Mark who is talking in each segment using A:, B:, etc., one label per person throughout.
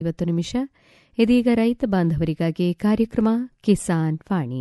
A: ಐವತ್ತು ನಿಮಿಷ ಇದೀಗ ರೈತ ಬಾಂಧವರಿಗಾಗಿ ಕಾರ್ಯಕ್ರಮ ಕಿಸಾನ್ ವಾಣಿ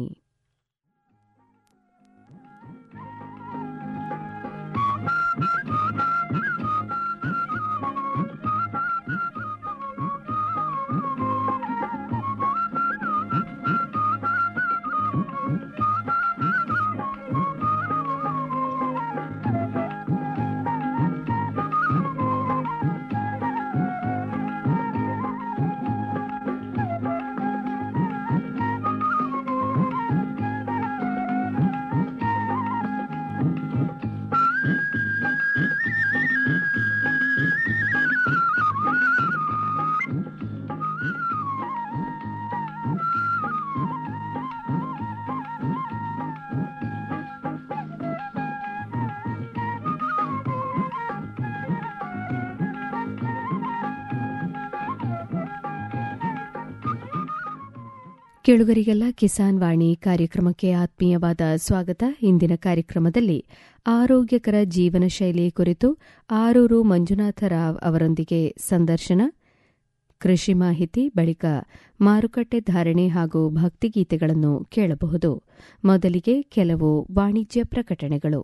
A: ಕೇಳುಗರಿಗೆಲ್ಲ ಕಿಸಾನ್ ವಾಣಿ ಕಾರ್ಯಕ್ರಮಕ್ಕೆ ಆತ್ಮೀಯವಾದ ಸ್ವಾಗತ ಇಂದಿನ ಕಾರ್ಯಕ್ರಮದಲ್ಲಿ ಆರೋಗ್ಯಕರ ಜೀವನ ಶೈಲಿ ಕುರಿತು ಆರೂರು ಮಂಜುನಾಥ ರಾವ್ ಅವರೊಂದಿಗೆ ಸಂದರ್ಶನ ಕೃಷಿ ಮಾಹಿತಿ ಬಳಿಕ ಮಾರುಕಟ್ಟೆ ಧಾರಣೆ ಹಾಗೂ ಭಕ್ತಿಗೀತೆಗಳನ್ನು ಕೇಳಬಹುದು ಮೊದಲಿಗೆ ಕೆಲವು ವಾಣಿಜ್ಯ ಪ್ರಕಟಣೆಗಳು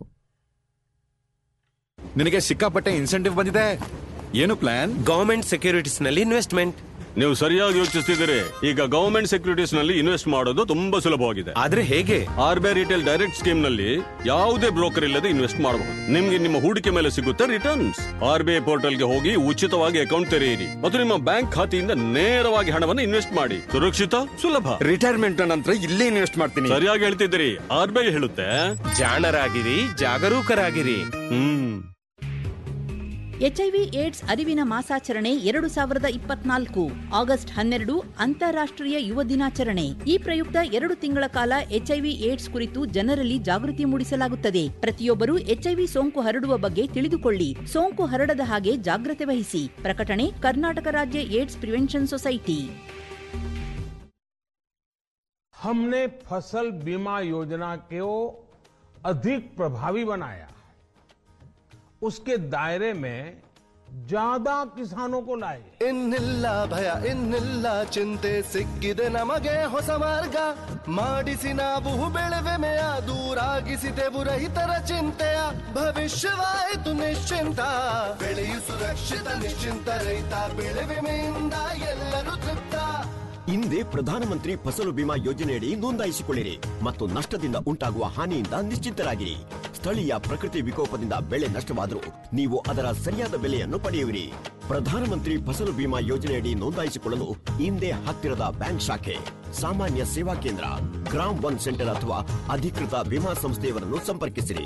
B: ನಿನಗೆ ಸಿಕ್ಕಾಪಟ್ಟೆ ಇನ್ಸೆಂಟಿವ್ ಬಂದಿದೆ ಏನು ಪ್ಲಾನ್
C: ಗವರ್ಮೆಂಟ್ ಸೆಕ್ಯೂರಿಟೀಸ್ ನಲ್ಲಿ ಇನ್ವೆಸ್ಟ್ಮೆಂಟ್
D: ನೀವು ಸರಿಯಾಗಿ ಯೋಚಿಸ್ತಿದ್ದೀರಿ ಈಗ ಗವರ್ಮೆಂಟ್ ಸೆಕ್ಯೂರಿಟೀಸ್ ನಲ್ಲಿ ಇನ್ವೆಸ್ಟ್ ಮಾಡೋದು ತುಂಬಾ ಸುಲಭವಾಗಿದೆ
C: ಆದ್ರೆ ಹೇಗೆ
D: R B I retail direct scheme ನಲ್ಲಿ ಯಾವುದೇ ಬ್ರೋಕರ್ ಇಲ್ಲದೆ ಇನ್ವೆಸ್ಟ್ ಮಾಡಬಹುದು ನಿಮ್ಗೆ ನಿಮ್ಮ ಹೂಡಿಕೆ ಮೇಲೆ ಸಿಗುತ್ತೆ returns R B I portal ಗೆ ಹೋಗಿ ಉಚಿತವಾಗಿ ಅಕೌಂಟ್ ತೆರೆಯಿರಿ ಮತ್ತು ನಿಮ್ಮ ಬ್ಯಾಂಕ್ ಖಾತೆಯಿಂದ ನೇರವಾಗಿ ಹಣವನ್ನು ಇನ್ವೆಸ್ಟ್ ಮಾಡಿ ಸುರಕ್ಷಿತ ಸುಲಭ
B: ರಿಟೈರ್ಮೆಂಟ್ ನಂತರ ಇಲ್ಲೇ ಇನ್ವೆಸ್ಟ್ ಮಾಡ್ತೀನಿ
D: ಸರಿಯಾಗಿ ಹೇಳ್ತಿದ್ದೀರಿ ಆರ್ ಬಿ ಐ ಹೇಳುತ್ತೆ
C: ಜಾಣರಾಗಿರಿ ಜಾಗರೂಕರಾಗಿರಿ
D: ಹ್ಮ್
E: ಎಚ್ಐವಿ ಏಡ್ಸ್ ಅರಿವಿನ ಮಾಸಾಚರಣೆ ಎರಡು ಸಾವಿರದ ಇಪ್ಪತ್ನಾಲ್ಕು ಆಗಸ್ಟ್ ಹನ್ನೆರಡು ಅಂತಾರಾಷ್ಟ್ರೀಯ ಯುವ ದಿನಾಚರಣೆ ಈ ಪ್ರಯುಕ್ತ ಎರಡು ತಿಂಗಳ ಕಾಲ ಎಚ್ಐವಿ ಏಡ್ಸ್ ಕುರಿತು ಜನರಲ್ಲಿ ಜಾಗೃತಿ ಮೂಡಿಸಲಾಗುತ್ತದೆ ಪ್ರತಿಯೊಬ್ಬರು ಎಚ್ಐವಿ ಸೋಂಕು ಹರಡುವ ಬಗ್ಗೆ ತಿಳಿದುಕೊಳ್ಳಿ ಸೋಂಕು ಹರಡದ ಹಾಗೆ ಜಾಗ್ರತೆ ವಹಿಸಿ ಪ್ರಕಟಣೆ ಕರ್ನಾಟಕ ರಾಜ್ಯ ಏಡ್ಸ್ ಪ್ರಿವೆನ್ಷನ್ ಸೊಸೈಟಿ
F: हमने फसल बीमा योजना को अधिक प्रभावी बनाया उसके दायरे में ज्यादा किसानों को लाए
G: ಇನ್ನಿಲ್ಲ ಭಯ ಇನ್ನಿಲ್ಲ ಚಿಂತೆ ಸಿಕ್ಕಿದೆ ನಮಗೆ ಹೊಸ ಮಾರ್ಗ ಮಾಡಿಸಿ ನಾವು ಬೆಳೆವೆಮೆಯ ದೂರಾಗಿಸಿದೆವು ರೈತರ ಚಿಂತೆಯ ಭವಿಷ್ಯವಾಯಿತು ನಿಶ್ಚಿಂತ ಬೆಳೆಯು ಸುರಕ್ಷಿತ ನಿಶ್ಚಿಂತ ರೈತ ಬೆಳೆ ವಿಮೆಯಿಂದ ಎಲ್ಲರೂ ತೃಪ್ತ
H: ಹಿಂದೆ ಪ್ರಧಾನಮಂತ್ರಿ ಫಸಲು ಬಿಮಾ ಯೋಜನೆಯಡಿ ನೋಂದಾಯಿಸಿಕೊಳ್ಳಿರಿ ಮತ್ತು ನಷ್ಟದಿಂದ ಉಂಟಾಗುವ ಹಾನಿಯಿಂದ ನಿಶ್ಚಿಂತರಾಗಿರಿ ಸ್ಥಳೀಯ ಪ್ರಕೃತಿ ವಿಕೋಪದಿಂದ ಬೆಳೆ ನಷ್ಟವಾದರೂ ನೀವು ಅದರ ಸರಿಯಾದ ಬೆಲೆಯನ್ನು ಪಡೆಯುವಿರಿ ಪ್ರಧಾನಮಂತ್ರಿ ಫಸಲು ಬಿಮಾ ಯೋಜನೆಯಡಿ ನೋಂದಾಯಿಸಿಕೊಳ್ಳಲು ಹಿಂದೆ ಹತ್ತಿರದ ಬ್ಯಾಂಕ್ ಶಾಖೆ ಸಾಮಾನ್ಯ ಸೇವಾ ಕೇಂದ್ರ ಗ್ರಾಮ್ ಒನ್ ಸೆಂಟರ್ ಅಥವಾ ಅಧಿಕೃತ ವಿಮಾ ಸಂಸ್ಥೆಯವರನ್ನು ಸಂಪರ್ಕಿಸಿರಿ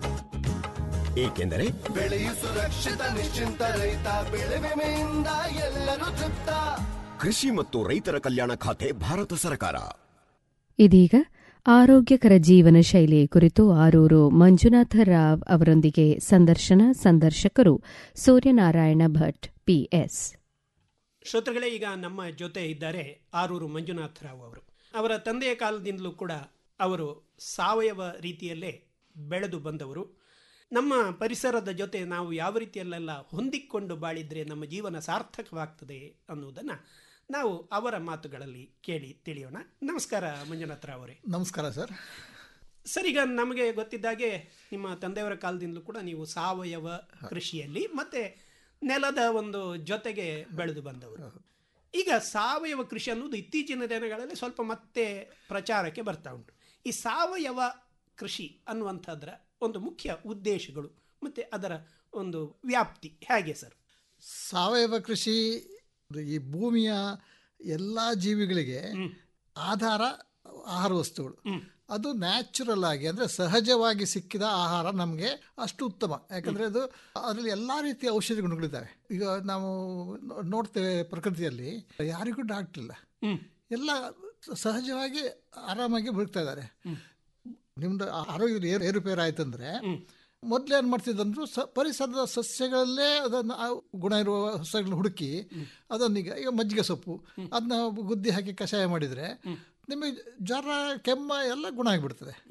H: ಏಕೆಂದರೆ
G: ಬೆಳೆಯು ಸುರಕ್ಷಿತ ನಿಶ್ಚಿಂತ ರೈತ ಬೆಳೆ ವಿಮೆಯಿಂದ ಎಲ್ಲರೂ ತೃಪ್ತ
H: ಕೃಷಿ ಮತ್ತು ರೈತರ ಕಲ್ಯಾಣ ಖಾತೆ ಭಾರತ ಸರ್ಕಾರ
A: ಇದೀಗ ಆರೋಗ್ಯಕರ ಜೀವನ ಶೈಲಿ ಕುರಿತು ಆರೂರು ಮಂಜುನಾಥ ರಾವ್ ಅವರೊಂದಿಗೆ ಸಂದರ್ಶನ ಸಂದರ್ಶಕರು ಸೂರ್ಯನಾರಾಯಣ ಭಟ್ ಪಿಎಸ್
I: ಶ್ರೋತೃಗಳೇ ಈಗ ನಮ್ಮ ಜೊತೆ ಇದ್ದಾರೆ ಆರೂರು ಮಂಜುನಾಥ ರಾವ್ ಅವರು ಅವರ ತಂದೆಯ ಕಾಲದಿಂದಲೂ ಕೂಡ ಅವರು ಸಾವಯವ ರೀತಿಯಲ್ಲೇ ಬೆಳೆದು ಬಂದವರು ನಮ್ಮ ಪರಿಸರದ ಜೊತೆ ನಾವು ಯಾವ ರೀತಿಯಲ್ಲೆಲ್ಲ ಹೊಂದಿಕೊಂಡು ಬಾಳಿದ್ರೆ ನಮ್ಮ ಜೀವನ ಸಾರ್ಥಕವಾಗ್ತದೆ ಅನ್ನುವುದನ್ನು ನಾವು ಅವರ ಮಾತುಗಳಲ್ಲಿ ಕೇಳಿ ತಿಳಿಯೋಣ ನಮಸ್ಕಾರ ಮಂಜುನಾಥ ರಾವ್ ಅವರೇ
J: ನಮಸ್ಕಾರ ಸರ್
I: ಸರ್ ಈಗ ನಮಗೆ ಗೊತ್ತಿದ್ದಾಗೆ ನಿಮ್ಮ ತಂದೆಯವರ ಕಾಲದಿಂದಲೂ ಕೂಡ ನೀವು ಸಾವಯವ ಕೃಷಿಯಲ್ಲಿ ಮತ್ತೆ ನೆಲದ ಒಂದು ಜೊತೆಗೆ ಬೆಳೆದು ಬಂದವರು ಈಗ ಸಾವಯವ ಕೃಷಿ ಅನ್ನೋದು ಇತ್ತೀಚಿನ ದಿನಗಳಲ್ಲಿ ಸ್ವಲ್ಪ ಮತ್ತೆ ಪ್ರಚಾರಕ್ಕೆ ಬರ್ತಾ ಉಂಟು ಈ ಸಾವಯವ ಕೃಷಿ ಅನ್ನುವಂಥದ್ರ ಒಂದು ಮುಖ್ಯ ಉದ್ದೇಶಗಳು ಮತ್ತು ಅದರ ಒಂದು ವ್ಯಾಪ್ತಿ ಹೇಗೆ ಸರ್
J: ಸಾವಯವ ಕೃಷಿ ಈ ಭೂಮಿಯ ಎಲ್ಲ ಜೀವಿಗಳಿಗೆ ಆಧಾರ ಆಹಾರ ವಸ್ತುಗಳು ಅದು ನ್ಯಾಚುರಲ್ ಆಗಿ ಅಂದರೆ ಸಹಜವಾಗಿ ಸಿಕ್ಕಿದ ಆಹಾರ ನಮಗೆ ಅಷ್ಟು ಉತ್ತಮ ಯಾಕಂದರೆ ಅದು ಅದರಲ್ಲಿ ಎಲ್ಲ ರೀತಿಯ ಔಷಧಿ ಗುಣಗಳಿದ್ದಾವೆ ಈಗ ನಾವು ನೋ- ನೋಡ್ತೇವೆ ಪ್ರಕೃತಿಯಲ್ಲಿ ಯಾರಿಗೂ ಡಾಕ್ಟ್ರ್ ಇಲ್ಲ ಎಲ್ಲ ಸಹಜವಾಗಿ ಆರಾಮಾಗಿ ಬದುಕ್ತಾ ಇದ್ದಾರೆ ನಿಮ್ದು ಆರೋಗ್ಯದ ಏರು ಏರುಪೇರು ಆಯ್ತಂದ್ರೆ ಮೊದಲು ಏನು ಮಾಡ್ತಿದ್ದಂದ್ರು ಸ ಪರಿಸರದ ಸಸ್ಯಗಳಲ್ಲೇ ಅದನ್ನು ಆ ಗುಣ ಇರುವ ಸಸ್ಯಗಳನ್ನ ಹುಡುಕಿ ಅದನ್ನೀಗ ಈಗ ಮಜ್ಜಿಗೆ ಸೊಪ್ಪು ಅದನ್ನ ಗುದ್ದಿ ಹಾಕಿ ಕಷಾಯ ಮಾಡಿದರೆ ನಿಮಗೆ ಜ್ವರ ಕೆಮ್ಮ ಎಲ್ಲ ಗುಣ ಆಗಿಬಿಡ್ತದೆ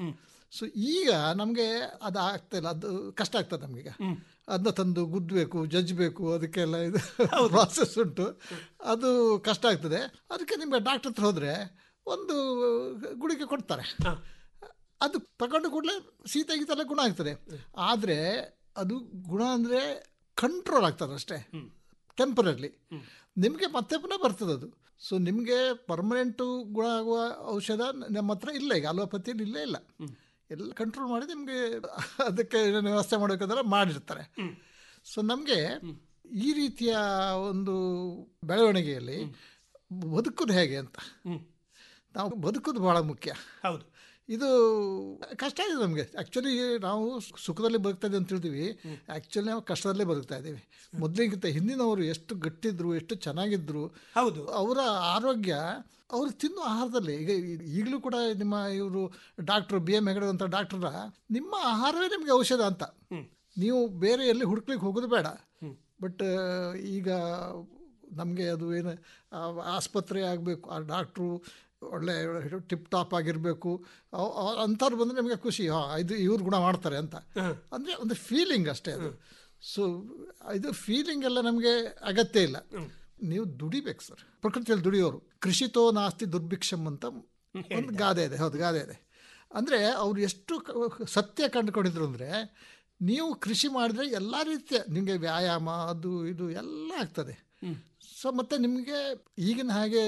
J: ಸೊ ಈಗ ನಮಗೆ ಅದು ಆಗ್ತಾ ಇಲ್ಲ ಅದು ಕಷ್ಟ ಆಗ್ತದೆ ನಮಗೀಗ ಅದನ್ನ ತಂದು ಗುದ್ದಬೇಕು ಜಜ್ಬೇಕು ಅದಕ್ಕೆಲ್ಲ ಇದು ಪ್ರಾಸೆಸ್ ಉಂಟು ಅದು ಕಷ್ಟ ಆಗ್ತದೆ ಅದಕ್ಕೆ ನಿಮಗೆ ಡಾಕ್ಟರ್ ಹತ್ರ ಹೋದರೆ ಒಂದು ಗುಳಿಗೆ ಕೊಡ್ತಾರೆ ಅದು ತಗೊಂಡು ಕೂಡಲೇ ಶೀತ ಗೀತೆಲ್ಲ ಗುಣ ಆಗ್ತದೆ ಆದರೆ ಅದು ಗುಣ ಅಂದರೆ ಕಂಟ್ರೋಲ್ ಆಗ್ತದೆ ಅಷ್ಟೇ ಟೆಂಪರರಿ ನಿಮಗೆ ಮತ್ತೆ ಪುನಃ ಬರ್ತದೆ ಅದು ಸೊ ನಿಮಗೆ ಪರ್ಮನೆಂಟು ಗುಣ ಆಗುವ ಔಷಧ ನಮ್ಮ ಹತ್ರ ಇಲ್ಲ ಈಗ ಅಲೋಪತಿಯಲ್ಲಿ ಇಲ್ಲೇ ಇಲ್ಲ ಎಲ್ಲ ಕಂಟ್ರೋಲ್ ಮಾಡಿ ನಿಮಗೆ ಅದಕ್ಕೆ ಏನೇನು ವ್ಯವಸ್ಥೆ ಮಾಡಬೇಕಾದ್ರೆ ಮಾಡಿರ್ತಾರೆ ಸೊ ನಮಗೆ ಈ ರೀತಿಯ ಒಂದು ಬೆಳವಣಿಗೆಯಲ್ಲಿ ಬದುಕೋದು ಹೇಗೆ ಅಂತ ನಾವು ಬದುಕೋದು ಬಹಳ ಮುಖ್ಯ
I: ಹೌದು
J: ಇದು ಕಷ್ಟ ಇದೆ ನಮಗೆ ಆ್ಯಕ್ಚುಲಿ ನಾವು ಸುಖದಲ್ಲಿ ಬದುಕ್ತಾ ಇದ್ದೀವಿ ಅಂತ ಹೇಳ್ತೀವಿ ಆ್ಯಕ್ಚುಲಿ ನಾವು ಕಷ್ಟದಲ್ಲೇ ಬದುಕ್ತಾ ಇದ್ದೀವಿ ಮೊದಲಿಗಿಂತ ಹಿಂದಿನವರು ಎಷ್ಟು ಗಟ್ಟಿದ್ರು ಎಷ್ಟು ಚೆನ್ನಾಗಿದ್ರು
I: ಹೌದು
J: ಅವರ ಆರೋಗ್ಯ ಅವರು ತಿನ್ನೋ ಆಹಾರದಲ್ಲಿ ಈಗ ಈಗಲೂ ಕೂಡ ನಿಮ್ಮ ಇವರು ಡಾಕ್ಟ್ರು ಬಿ ಎಮ್ ಹೆಗಡೆ ಅಂತ ಡಾಕ್ಟ್ರ ನಿಮ್ಮ ಆಹಾರವೇ ನಿಮಗೆ ಔಷಧ ಅಂತ ನೀವು ಬೇರೆ ಎಲ್ಲಿ ಹುಡುಕ್ಲಿಕ್ಕೆ ಹೋಗೋದು ಬೇಡ ಬಟ್ ಈಗ ನಮಗೆ ಅದು ಏನು ಆ, ಆಸ್ಪತ್ರೆ ಆಗಬೇಕು ಆ ಡಾಕ್ಟ್ರು ಒಳ್ಳೆ ಟಿಪ್ ಟಾಪ್ ಆಗಿರಬೇಕು ಅಂಥವ್ರು ಬಂದರೆ ನಿಮಗೆ ಖುಷಿ ಹಾಂ ಇದು ಇವ್ರು ಗುಣ ಮಾಡ್ತಾರೆ ಅಂತ ಅಂದರೆ ಒಂದು ಫೀಲಿಂಗ್ ಅಷ್ಟೇ ಅದು ಸೊ ಇದು ಫೀಲಿಂಗ್ ಎಲ್ಲ ನಮಗೆ ಅಗತ್ಯ ಇಲ್ಲ ನೀವು ದುಡಿಬೇಕು ಸರ್ ಪ್ರಕೃತಿಯಲ್ಲಿ ದುಡಿಯೋರು ಕೃಷಿತೋ ನಾಸ್ತಿ ದುರ್ಭಿಕ್ಷಮ್ ಅಂತ ಒಂದು ಗಾದೆ ಇದೆ ಹೌದು ಗಾದೆ ಇದೆ ಅಂದರೆ ಅವ್ರು ಎಷ್ಟು ಕ- ಸತ್ಯ ಕಂಡುಕೊಂಡಿದ್ರು ಅಂದರೆ ನೀವು ಕೃಷಿ ಮಾಡಿದ್ರೆ ಎಲ್ಲ ರೀತಿಯ ನಿಮಗೆ ವ್ಯಾಯಾಮ ಅದು ಇದು ಎಲ್ಲ ಆಗ್ತದೆ ಸೊ ಮತ್ತೆ ನಿಮಗೆ ಈಗಿನ ಹಾಗೆ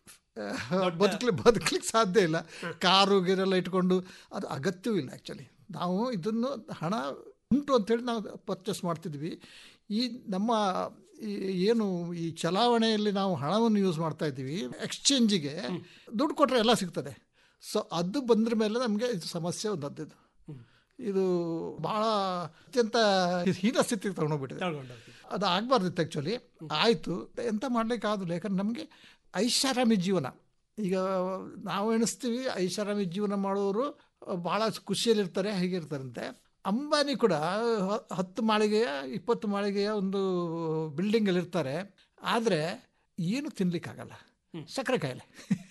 J: ಬದುಕಲಿ ಬದುಕಲಿಕ್ಕೆ ಸಾಧ್ಯ ಇಲ್ಲ ಕಾರು ಗೀರೆಲ್ಲ ಇಟ್ಕೊಂಡು ಅದು ಅಗತ್ಯವೂ ಇಲ್ಲ ಆ್ಯಕ್ಚುಲಿ ನಾವು ಇದನ್ನು ಹಣ ಉಂಟು ಅಂತೇಳಿ ನಾವು ಪರ್ಚೇಸ್ ಮಾಡ್ತಿದ್ವಿ ಈ ನಮ್ಮ ಈ ಏನು ಈ ಚಲಾವಣೆಯಲ್ಲಿ ನಾವು ಹಣವನ್ನು ಯೂಸ್ ಮಾಡ್ತಾ ಇದ್ದೀವಿ ಎಕ್ಸ್ಚೇಂಜಿಗೆ ದುಡ್ಡು ಕೊಟ್ಟರೆ ಎಲ್ಲ ಸಿಗ್ತದೆ ಸೊ ಅದು ಬಂದ್ರ ಮೇಲೆ ನಮಗೆ ಇದು ಸಮಸ್ಯೆ ಒಂದು ಹತ್ತಿದ್ದು ಇದು ಭಾಳ ಅತ್ಯಂತ ಹೀನ ಸ್ಥಿತಿಗೆ ತಗೊಂಡೋಗ್ಬಿಟ್ಟಿದೆ
I: ತಗೊಂಡೋಗಿ
J: ಅದು ಆಗಬಾರ್ದಿತ್ತು ಆ್ಯಕ್ಚುಲಿ ಆಯಿತು ಎಂತ ಮಾಡ್ಲಿಕ್ಕೆ ಆದಿಲ್ಲ ಯಾಕಂದ್ರೆ ನಮಗೆ ಐಷಾರಾಮಿ ಜೀವನ ಈಗ ನಾವು ಎಣಿಸ್ತೀವಿ ಐಷಾರಾಮಿ ಜೀವನ ಮಾಡೋರು ಭಾಳ ಖುಷಿಯಲ್ಲಿರ್ತಾರೆ ಹೇಗಿರ್ತಾರಂತೆ ಅಂಬಾನಿ ಕೂಡ ಹ- ಹತ್ತು ಮಾಳಿಗೆಯ ಇಪ್ಪತ್ತು ಮಾಳಿಗೆಯ ಒಂದು ಬಿಲ್ಡಿಂಗಲ್ಲಿ ಇರ್ತಾರೆ ಆದರೆ ಏನು ತಿನ್ಲಿಕ್ಕಾಗಲ್ಲ ಸಕ್ಕರೆ ಕಾಯಿಲೆ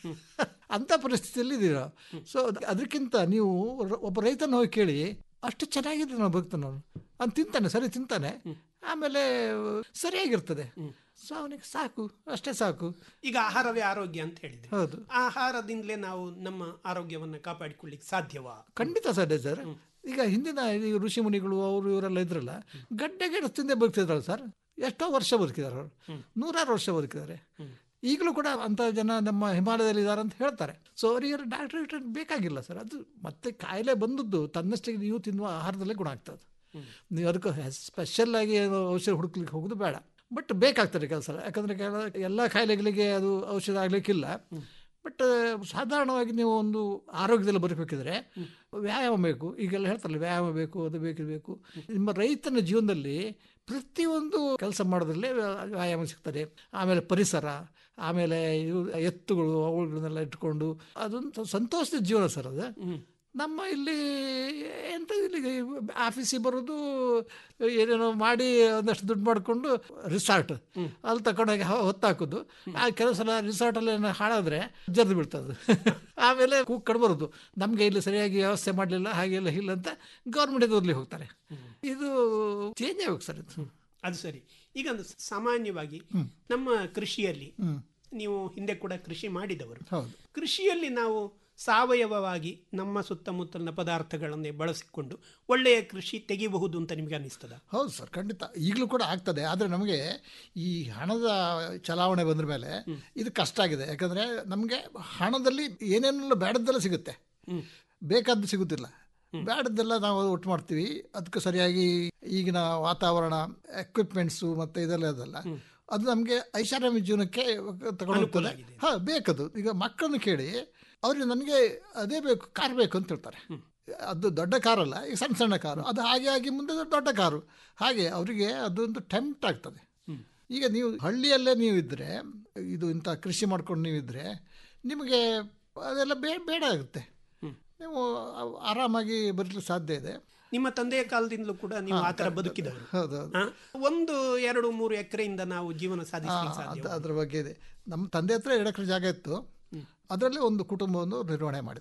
J: ಅಂಥ ಪರಿಸ್ಥಿತಿಯಲ್ಲಿ ಇದ್ದೀರ ಸೊ ಅದಕ್ಕಿಂತ ನೀವು ರ- ಒಬ್ಬ ರೈತನ ಹೋಗಿ ಕೇಳಿ ಅಷ್ಟು ಚೆನ್ನಾಗಿದೆ ನಾವು ಬದುಕ್ತಾನೆ ಅವನು ಅವ್ನು ತಿಂತಾನೆ ಸರಿ ತಿಂತಾನೆ ಆಮೇಲೆ ಸರಿಯಾಗಿರ್ತದೆ ಸೊ ಅವನಿಗೆ ಸಾಕು ಅಷ್ಟೇ ಸಾಕು
I: ಈಗ ಆಹಾರವೇ ಆರೋಗ್ಯ ಅಂತ ಹೇಳಿದ್ರೆ
J: ಹೌದು
I: ಆಹಾರದಿಂದಲೇ ನಾವು ನಮ್ಮ ಆರೋಗ್ಯವನ್ನ ಕಾಪಾಡಿಕೊಳ್ಳಿಕ್ಕೆ ಸಾಧ್ಯವಾ
J: ಖಂಡಿತ ಸಾಧ್ಯ ಸರ್ ಈಗ ಹಿಂದಿನ ಈ ಋಷಿ ಮುನಿಗಳು ಅವರು ಇವರೆಲ್ಲ ಇದ್ರಲ್ಲ ಗಡ್ಡೆ ಗೆಣಸು ತಿಂದೇ ಬದುಕ್ತಿದ್ರಲ್ಲ ಸರ್ ಎಷ್ಟೋ ವರ್ಷ ಬದುಕಿದ್ದಾರೆ ಅವರು ನೂರಾರು ವರ್ಷ ಬದುಕಿದ್ದಾರೆ ಈಗಲೂ ಕೂಡ ಅಂಥ ಜನ ನಮ್ಮ ಹಿಮಾಲಯದಲ್ಲಿ ಇದ್ದಾರೆ ಅಂತ ಹೇಳ್ತಾರೆ ಸೊ ಅವರಿಗೆ ಡಾಕ್ಟರ್ ಗಿಕ್ಟರ್ ಬೇಕಾಗಿಲ್ಲ ಸರ್ ಅದು ಮತ್ತೆ ಕಾಯಿಲೆ ಬಂದದ್ದು ತನ್ನಷ್ಟಿಗೆ ನೀವು ತಿನ್ನುವ ಆಹಾರದಲ್ಲೇ ಗುಣ ಆಗ್ತದೆ ನೀವು ಅದಕ್ಕೆ ಸ್ಪೆಷಲ್ ಆಗಿ ಏನು ಔಷಧ ಹುಡುಕ್ಲಿಕ್ಕೆ ಹೋಗೋದು ಬೇಡ ಬಟ್ ಬೇಕಾಗ್ತದೆ ಕೆಲಸ ಯಾಕಂದರೆ ಕೆಲ ಎಲ್ಲ ಕಾಯಿಲೆಗಳಿಗೆ ಅದು ಔಷಧ ಆಗಲಿಕ್ಕಿಲ್ಲ ಬಟ್ ಸಾಧಾರಣವಾಗಿ ನೀವು ಒಂದು ಆರೋಗ್ಯದಲ್ಲಿ ಬದುಕಬೇಕಿದ್ರೆ ವ್ಯಾಯಾಮ ಬೇಕು ಈಗೆಲ್ಲ ಹೇಳ್ತಾರಲ್ಲ ವ್ಯಾಯಾಮ ಬೇಕು ಅದು ಬೇಕು ಇದು ಬೇಕು ನಿಮ್ಮ ರೈತನ ಜೀವನದಲ್ಲಿ ಪ್ರತಿಯೊಂದು ಕೆಲಸ ಮಾಡೋದ್ರಲ್ಲೇ ವ್ಯಾ- ವ್ಯಾಯಾಮ ಸಿಗ್ತದೆ ಆಮೇಲೆ ಪರಿಸರ ಆಮೇಲೆ ಇವು ಎತ್ತುಗಳು ಅವುಗಳನ್ನೆಲ್ಲ ಇಟ್ಕೊಂಡು ಅದೊಂದು ಸಂತೋಷದ ಜೀವನ ಸರ್ ಅದು ನಮ್ಮ ಇಲ್ಲಿ ಎಂತ ಇಲ್ಲಿ ಆಫೀಸಿಗೆ ಬರೋದು ಏನೇನೋ ಮಾಡಿ ಒಂದಷ್ಟು ದುಡ್ಡು ಮಾಡಿಕೊಂಡು ರಿಸಾರ್ಟ್ ಅಲ್ಲಿ ತಗೊಂಡೋಗಿ ಹ- ಹೊತ್ತಾಕೋದು ಆ ಕೆಲವು ಸಲ ರಿಸಾರ್ಟಲ್ಲಿ ಏನೋ ಹಾಳಾದ್ರೆ ಜರ್ದು ಬೀಳ್ತದೆ ಆಮೇಲೆ ಕೂಗ್ ಕಡ್ ಬರೋದು ನಮಗೆ ಇಲ್ಲಿ ಸರಿಯಾಗಿ ವ್ಯವಸ್ಥೆ ಮಾಡಲಿಲ್ಲ ಹಾಗೆಲ್ಲ ಇಲ್ಲ ಅಂತ ಗೌರ್ಮೆಂಟ್ ಓದ್ಲಿ ಹೋಗ್ತಾರೆ ಇದು ಚೇಂಜ್ ಆಗ್ಬೇಕು ಸರ್ ಇದು
I: ಅದು ಸರಿ ಈಗ ಒಂದು ಸಾಮಾನ್ಯವಾಗಿ ನಮ್ಮ ಕೃಷಿಯಲ್ಲಿ ನೀವು ಹಿಂದೆ ಕೂಡ ಕೃಷಿ ಮಾಡಿದವರು
J: ಹೌದು
I: ಕೃಷಿಯಲ್ಲಿ ನಾವು ಸಾವಯವವಾಗಿ ನಮ್ಮ ಸುತ್ತಮುತ್ತಲಿನ ಪದಾರ್ಥಗಳನ್ನೇ ಬಳಸಿಕೊಂಡು ಒಳ್ಳೆಯ ಕೃಷಿ ತೆಗಿಬಹುದು ಅಂತ ನಿಮಗೆ ಅನಿಸ್ತದ
J: ಹೌದು ಸರ್ ಖಂಡಿತ ಈಗಲೂ ಕೂಡ ಆಗ್ತದೆ ಆದರೆ ನಮಗೆ ಈ ಹಣದ ಚಲಾವಣೆ ಬಂದ್ರ ಮೇಲೆ ಇದು ಕಷ್ಟ ಆಗಿದೆ ಯಾಕಂದರೆ ನಮಗೆ ಹಣದಲ್ಲಿ ಏನೇನೆಲ್ಲ ಬೇಡದ್ದೆಲ್ಲ ಸಿಗುತ್ತೆ ಬೇಕಾದ್ದು ಸಿಗುತ್ತಿಲ್ಲ ಬೇಡದ್ದೆಲ್ಲ ನಾವು ಒಟ್ಟು ಮಾಡ್ತೀವಿ ಅದಕ್ಕೆ ಸರಿಯಾಗಿ ಈಗಿನ ವಾತಾವರಣ ಎಕ್ವಿಪ್ಮೆಂಟ್ಸು ಮತ್ತು ಇದೆಲ್ಲ ಅದಲ್ಲ ಅದು ನಮಗೆ ಐಷಾರಾಮಿ ಜೀವನಕ್ಕೆ ತಗೊಂಡು ಹೋಗ್ತದೆ ಹಾಂ ಬೇಕದು ಈಗ ಮಕ್ಕಳನ್ನು ಕೇಳಿ ಅವ್ರಿಗೆ ನನಗೆ ಅದೇ ಬೇಕು ಕಾರ್ ಬೇಕು ಅಂತ ಹೇಳ್ತಾರೆ ಅದು ದೊಡ್ಡ ಕಾರಲ್ಲ ಈಗ ಸಣ್ಣ ಸಣ್ಣ ಕಾರು ಅದು ಹಾಗೆ ಆಗಿ ಮುಂದೆ ದೊಡ್ಡ ಕಾರು ಹಾಗೆ ಅವರಿಗೆ ಅದೊಂದು ಟೆಂಪ್ಟ್ ಆಗ್ತದೆ ಈಗ ನೀವು ಹಳ್ಳಿಯಲ್ಲೇ ನೀವು ಇದ್ದರೆ ಇದು ಇಂಥ ಕೃಷಿ ಮಾಡ್ಕೊಂಡು ನೀವಿದ್ದರೆ ನಿಮಗೆ ಅದೆಲ್ಲ ಬೇ ಬೇಡ ಆಗುತ್ತೆ ನೀವು ಆರಾಮಾಗಿ ಬರಲಿಕ್ಕೆ ಸಾಧ್ಯ ಇದೆ
I: ನಿಮ್ಮ ತಂದೆಯ ಕಾಲದಿಂದಲೂ ಕೂಡ ನೀವು ಆ ಥರ ಬದುಕಿದವರು
J: ಹೌದೌದು
I: ಆ? ಒಂದು ಎರಡು ಮೂರು ಎಕರೆಯಿಂದ ನಾವು ಜೀವನ ಸಾಧಿಸಲಿಕ್ಕೆ
J: ಆ,
I: ಸಾಧ್ಯ
J: ಅದ್- ಅದ್ರ ಬಗ್ಗೆ ಇದೆ ನಮ್ಮ ತಂದೆ ಹತ್ರ ಎರಡು ಎಕರೆ ಜಾಗ ಇತ್ತು ಅದರಲ್ಲಿ ಒಂದು ಕುಟುಂಬವನ್ನು ನಿರ್ವಹಣೆ ಮಾಡಿದ್ದಾರೆ